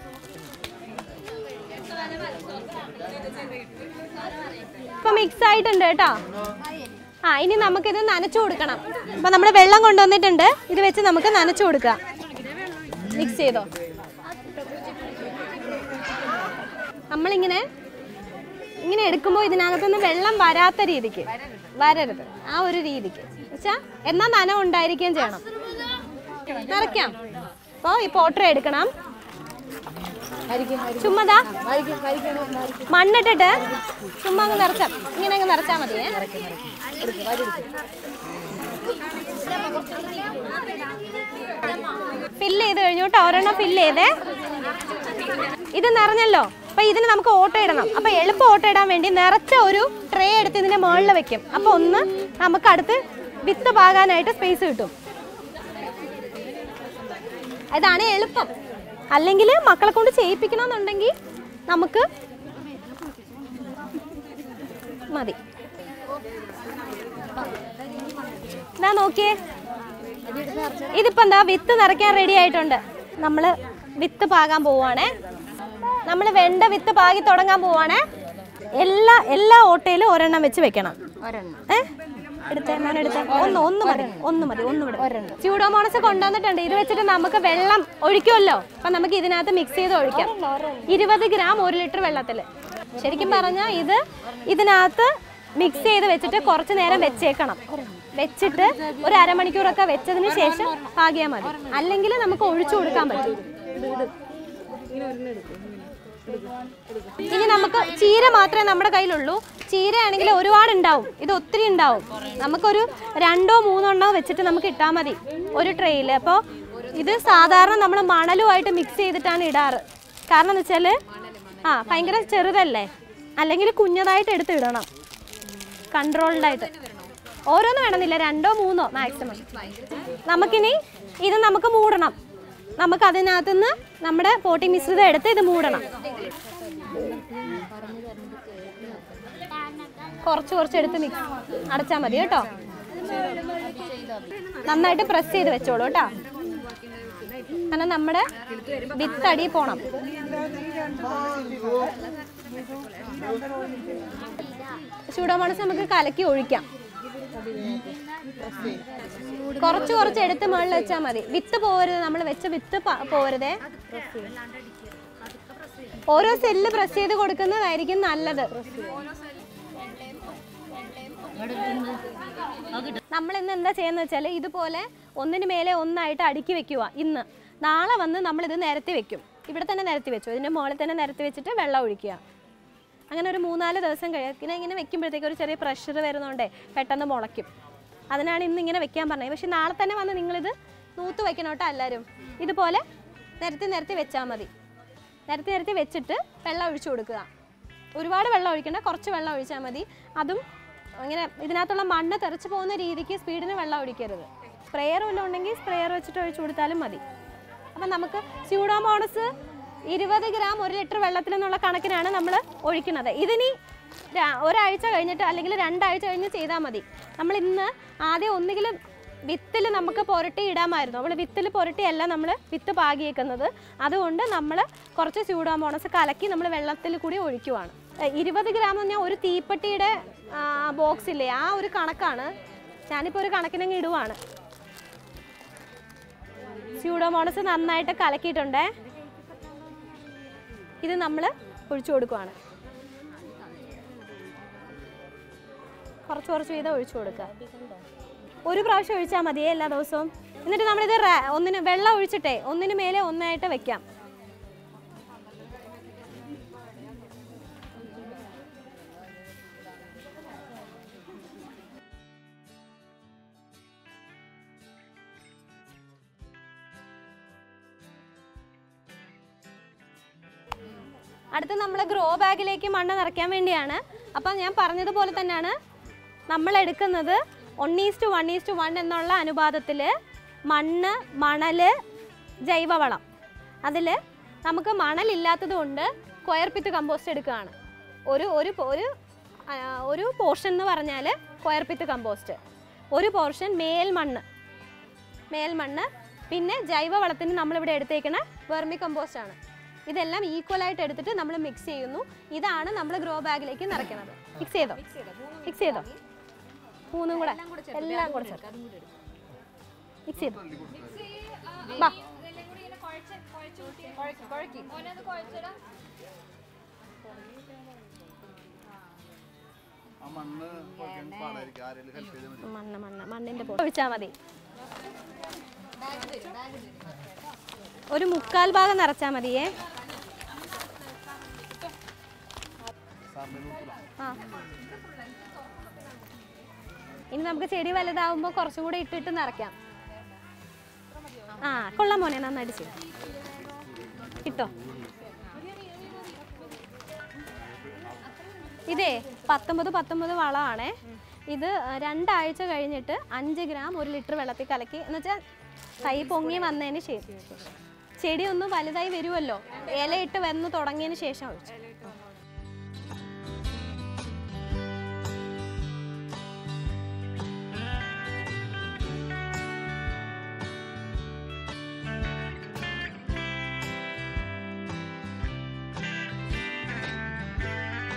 ഇപ്പൊ മിക്സ് ആയിട്ടുണ്ട് കേട്ടോ ആ ഇനി നമുക്കിത് നനച്ചു കൊടുക്കണം അപ്പൊ നമ്മൾ വെള്ളം കൊണ്ടുവന്നിട്ടുണ്ട് ഇത് വെച്ച് നമുക്ക് നനച്ചു കൊടുക്കാം മിക്സ് ചെയ്തോ നമ്മളിങ്ങനെ ഇങ്ങനെ എടുക്കുമ്പോൾ ഇതിനകത്തുനിന്ന് വെള്ളം വരാത്ത രീതിക്ക് വരരുത് ആ ഒരു രീതിക്ക് വെച്ചാ എന്നാ നന ഉണ്ടായിരിക്കുകയും ചെയ്യണം നിറയ്ക്കാം അപ്പോൾ ഈ പോട്ടർ എടുക്കണം ചുമ്മാതാ മണ്ണിട്ടിട്ട് ചുമ്മാ അങ്ങ് നിറച്ചാ ഇങ്ങനെ അങ്ങ് നിറച്ചാൽ മതിയേ ഫില്ല് ചെയ്ത് കഴിഞ്ഞു കേട്ടോ ഒരെണ്ണം ഫില്ല് ചെയ്തേ ഇത് നിറഞ്ഞല്ലോ അപ്പൊ ഇതിന് നമുക്ക് ഓട്ടോ ഇടണം അപ്പൊ എളുപ്പം ഓട്ടോ ഇടാൻ വേണ്ടി നിറച്ച ഒരു ട്രേ എടുത്ത് ഇതിന്റെ മുകളിൽ വെക്കും അപ്പൊ ഒന്ന് നമുക്ക് അടുത്ത് വിത്ത് പാകാനായിട്ട് സ്പേസ് കിട്ടും ഇതാണ് എളുപ്പം അല്ലെങ്കിൽ മക്കളെ കൊണ്ട് ചെയ്യിപ്പിക്കണമെന്നുണ്ടെങ്കിൽ നമുക്ക് മതി ഇതാ നോക്കിയേ ഇതിപ്പോ എന്താ വിത്ത് നിറയ്ക്കാൻ റെഡി ആയിട്ടുണ്ട് നമ്മൾ വിത്ത് പാകാൻ പോവാണേ നമ്മൾ വെണ്ട വിത്ത് പാകി തുടങ്ങാൻ പോവാണേ എല്ലാ എല്ലാ ഓട്ടയിലും ഒരെണ്ണം വെച്ച് വെക്കണം ഏ എടുത്തേ ഞാൻ എടുത്തേ ഒന്ന് ഒന്ന് മതി ഒന്ന് മതി ഒന്ന് വിടും സ്യൂഡോമോണസ് കൊണ്ടുവന്നിട്ടുണ്ട് ഇത് വെച്ചിട്ട് നമുക്ക് വെള്ളം ഒഴിക്കുമല്ലോ അപ്പൊ നമുക്ക് ഇതിനകത്ത് മിക്സ് ചെയ്ത് ഒഴിക്കാം ഇരുപത് ഗ്രാം ഒരു ലിറ്റർ വെള്ളത്തിൽ ശരിക്കും പറഞ്ഞാൽ ഇത് ഇതിനകത്ത് മിക്സ് ചെയ്ത് വെച്ചിട്ട് കുറച്ച് നേരം വെച്ചേക്കണം വെച്ചിട്ട് ഒരു അരമണിക്കൂറൊക്കെ വെച്ചതിന് ശേഷം പാകിയാൽ മതി അല്ലെങ്കിൽ നമുക്ക് ഒഴിച്ചു കൊടുക്കാൻ പറ്റും ഇനി നമുക്ക് ചീര മാത്രമേ നമ്മുടെ കയ്യിലുള്ളൂ ചീരയാണെങ്കിൽ ഒരുപാട് ഉണ്ടാവും ഇത് ഒത്തിരി ഉണ്ടാവും നമുക്കൊരു രണ്ടോ മൂന്നോ എണ്ണോ വെച്ചിട്ട് നമുക്ക് ഇട്ടാൽ മതി ഒരു ട്രെയിൽ അപ്പോൾ ഇത് സാധാരണ നമ്മൾ മണലുമായിട്ട് മിക്സ് ചെയ്തിട്ടാണ് ഇടാറ് കാരണം എന്ന് വെച്ചാൽ ആ ഭയങ്കര ചെറുതല്ലേ അല്ലെങ്കിൽ കുഞ്ഞതായിട്ട് എടുത്ത് ഇടണം കൺട്രോൾഡ് ആയിട്ട് ഓരോന്ന് വേണമെന്നില്ല രണ്ടോ മൂന്നോ മാക്സിമം നമുക്കിനി ഇത് നമുക്ക് മൂടണം നമുക്ക് അതിനകത്തുനിന്ന് നമ്മുടെ പോട്ടി മിശ്രിതം എടുത്ത് ഇത് മൂടണം കുറച്ച് കുറച്ച് എടുത്ത് മിക്സ് അടച്ചാൽ മതി കേട്ടോ നന്നായിട്ട് പ്രസ് ചെയ്ത് വെച്ചോളൂ കേട്ടോ കാരണം നമ്മുടെ വിത്തടി പോണം ചൂടോമണസ് നമുക്ക് കലക്കി ഒഴിക്കാം കുറച്ച് കുറച്ച് എടുത്ത് മുകളിൽ വെച്ചാൽ മതി വിത്ത് പോരുത് നമ്മൾ വെച്ച വിത്ത് പ- പോരുതേ ഓരോ സെല്ല് പ്രസ് ചെയ്ത് കൊടുക്കുന്നതായിരിക്കും നല്ലത് നമ്മൾ ഇന്ന് എന്താ ചെയ്യുന്നത് വെച്ചാൽ ഇതുപോലെ ഒന്നിന് മേലെ ഒന്നായിട്ട് അടുക്കി വെക്കുക ഇന്ന് നാളെ വന്ന് നമ്മൾ ഇത് നിരത്തി വെക്കും ഇവിടെ തന്നെ നിരത്തി വെച്ചു ഇതിന്റെ മുകളിൽ തന്നെ നിരത്തി വെച്ചിട്ട് വെള്ളം ഒഴിക്കുക അങ്ങനെ ഒരു മൂന്നാല് ദിവസം കഴിയും ഇങ്ങനെ വെക്കുമ്പോഴത്തേക്ക് ഒരു ചെറിയ പ്രഷർ വരുന്നതുകൊണ്ടേ പെട്ടെന്ന് മുളയ്ക്കും അതിനാണ് ഇന്ന് ഇങ്ങനെ വെക്കാൻ പറഞ്ഞത് പക്ഷെ നാളെ തന്നെ വന്ന് നിങ്ങളിത് നൂത്ത് വെക്കണം കേട്ടോ എല്ലാവരും ഇതുപോലെ നിരത്തി നിരത്തി വെച്ചാൽ മതി നിരത്തി നിരത്തി വെച്ചിട്ട് വെള്ളം ഒഴിച്ചു കൊടുക്കുക ഒരുപാട് വെള്ളം ഒഴിക്കണ്ട കുറച്ച് വെള്ളം ഒഴിച്ചാൽ മതി അതും ഇങ്ങനെ ഇതിനകത്തുള്ള മണ്ണ് തെറിച്ച് പോകുന്ന രീതിക്ക് സ്പീഡിന് വെള്ളം ഒഴിക്കരുത് സ്പ്രെയർ വല്ലതും ഉണ്ടെങ്കിൽ സ്പ്രെയർ വെച്ചിട്ട് ഒഴിച്ചു കൊടുത്താലും മതി അപ്പം നമുക്ക് സ്യൂഡോമോണസ് ഇരുപത് ഗ്രാം ഒരു ലിറ്റർ വെള്ളത്തിൽ എന്നുള്ള കണക്കിനാണ് നമ്മൾ ഒഴിക്കുന്നത് ഇതിനി ര- ഒരാഴ്ച കഴിഞ്ഞിട്ട് അല്ലെങ്കിൽ രണ്ടാഴ്ച കഴിഞ്ഞ് ചെയ്താൽ മതി നമ്മൾ ഇന്ന് ആദ്യം ഒന്നുകിൽ വിത്തിൽ നമുക്ക് പുരട്ടി ഇടാമായിരുന്നു നമ്മൾ വിത്തിൽ പുരട്ടിയല്ല നമ്മൾ വിത്ത് പാകിയേക്കുന്നത് അതുകൊണ്ട് നമ്മൾ കുറച്ച് സ്യൂഡോമോണസ് കലക്കി നമ്മൾ വെള്ളത്തിൽ കൂടി ഒഴിക്കുവാണ് ഏഹ് ഇരുപത് ഗ്രാം എന്ന് പറഞ്ഞാൽ ഒരു തീപ്പെട്ടിയുടെ ബോക്സ് ഇല്ലേ ആ ഒരു കണക്കാണ് ഞാനിപ്പോൾ ഒരു കണക്കിനങ്ങ് ഇടുവാണ് സ്യൂഡോമോണസ് നന്നായിട്ട് കലക്കിയിട്ടുണ്ടേ ഇത് നമ്മൾ ഒഴിച്ചു കൊടുക്കുവാണ് കുറച്ച് കുറച്ച് വീതം ഒഴിച്ചു കൊടുക്കുക ഒരു പ്രാവശ്യം ഒഴിച്ചാൽ മതിയേ എല്ലാ ദിവസവും എന്നിട്ട് നമ്മളിത് റാ- ഒന്നിന് വെള്ളം ഒഴിച്ചിട്ടേ ഒന്നിന് മേലെ ഒന്നായിട്ട് വെക്കാം അടുത്ത് നമ്മൾ ഗ്രോ ബാഗിലേക്ക് മണ്ണ് നിറയ്ക്കാൻ വേണ്ടിയാണ് അപ്പം ഞാൻ പറഞ്ഞതുപോലെ തന്നെയാണ് നമ്മൾ എടുക്കുന്നത് one is to one is to one എന്നുള്ള അനുപാതത്തിൽ മണ്ണ് മണല് ജൈവവളം അതിൽ നമുക്ക് മണലില്ലാത്തത് കൊണ്ട് കൊയർപ്പിത്ത് കമ്പോസ്റ്റ് എടുക്കുകയാണ് ഒരു ഒരു പോ- ഒരു ആ, ഒരു പോർഷൻ എന്ന് പറഞ്ഞാൽ കൊയർപ്പിത്ത് കമ്പോസ്റ്റ് ഒരു പോർഷൻ മേൽമണ്ണ് മേൽമണ്ണ് പിന്നെ ജൈവവളത്തിന് നമ്മളിവിടെ എടുത്തേക്കണ വെർമി കമ്പോസ്റ്റ് ആണ് ഇതെല്ലാം ഈക്വൽ ആയിട്ട് എടുത്തിട്ട് നമ്മൾ മിക്സ് ചെയ്യുന്നു ഇതാണ് നമ്മൾ ഗ്രോ ബാഗിലേക്ക് നിറയ്ക്കുന്നത് മിക്സ് ചെയ്തോ മിക്സ് ചെയ്തോ മൂന്നും കൂടെ എല്ലാം കൂടെ ചേർക്കാം മിക്സ് ചെയ്തു വാ ആ മണ്ണ് കുഴക്കാൻ പാടായിരിക്കും ആരെങ്കിലും ഹെൽപ്പ് ചെയ്താൽ മതി മണ്ണ് മണ്ണ് മണ്ണിന്റെ പൊടി ഒഴിച്ചാൽ മതി ഒരു മുക്കാൽ ഭാഗം നിറച്ചാൽ മതിയേ ആ ഇനി നമുക്ക് ചെടി വലുതാവുമ്പോൾ കുറച്ചും കൂടെ ഇട്ടിട്ട് നിറയ്ക്കാം ആ കൊള്ളാം മോനെ നന്നായിട്ട് ചെയ്യും കിട്ടോ ഇതേ പത്തൊമ്പത് പത്തൊമ്പത് വളമാണേ ഇത് ആ, രണ്ടാഴ്ച കഴിഞ്ഞിട്ട് അഞ്ച് ഗ്രാം ഒരു ലിറ്റർ വെള്ളത്തിൽ കലക്കി എന്ന് വെച്ചാൽ തൈ പൊങ്ങി വന്നതിന് ശേഷം ചെടി ഒന്ന് വലുതായി വരുമല്ലോ ഇലയിട്ട് വന്ന് തുടങ്ങിയതിന് ശേഷം ഒഴിച്ചു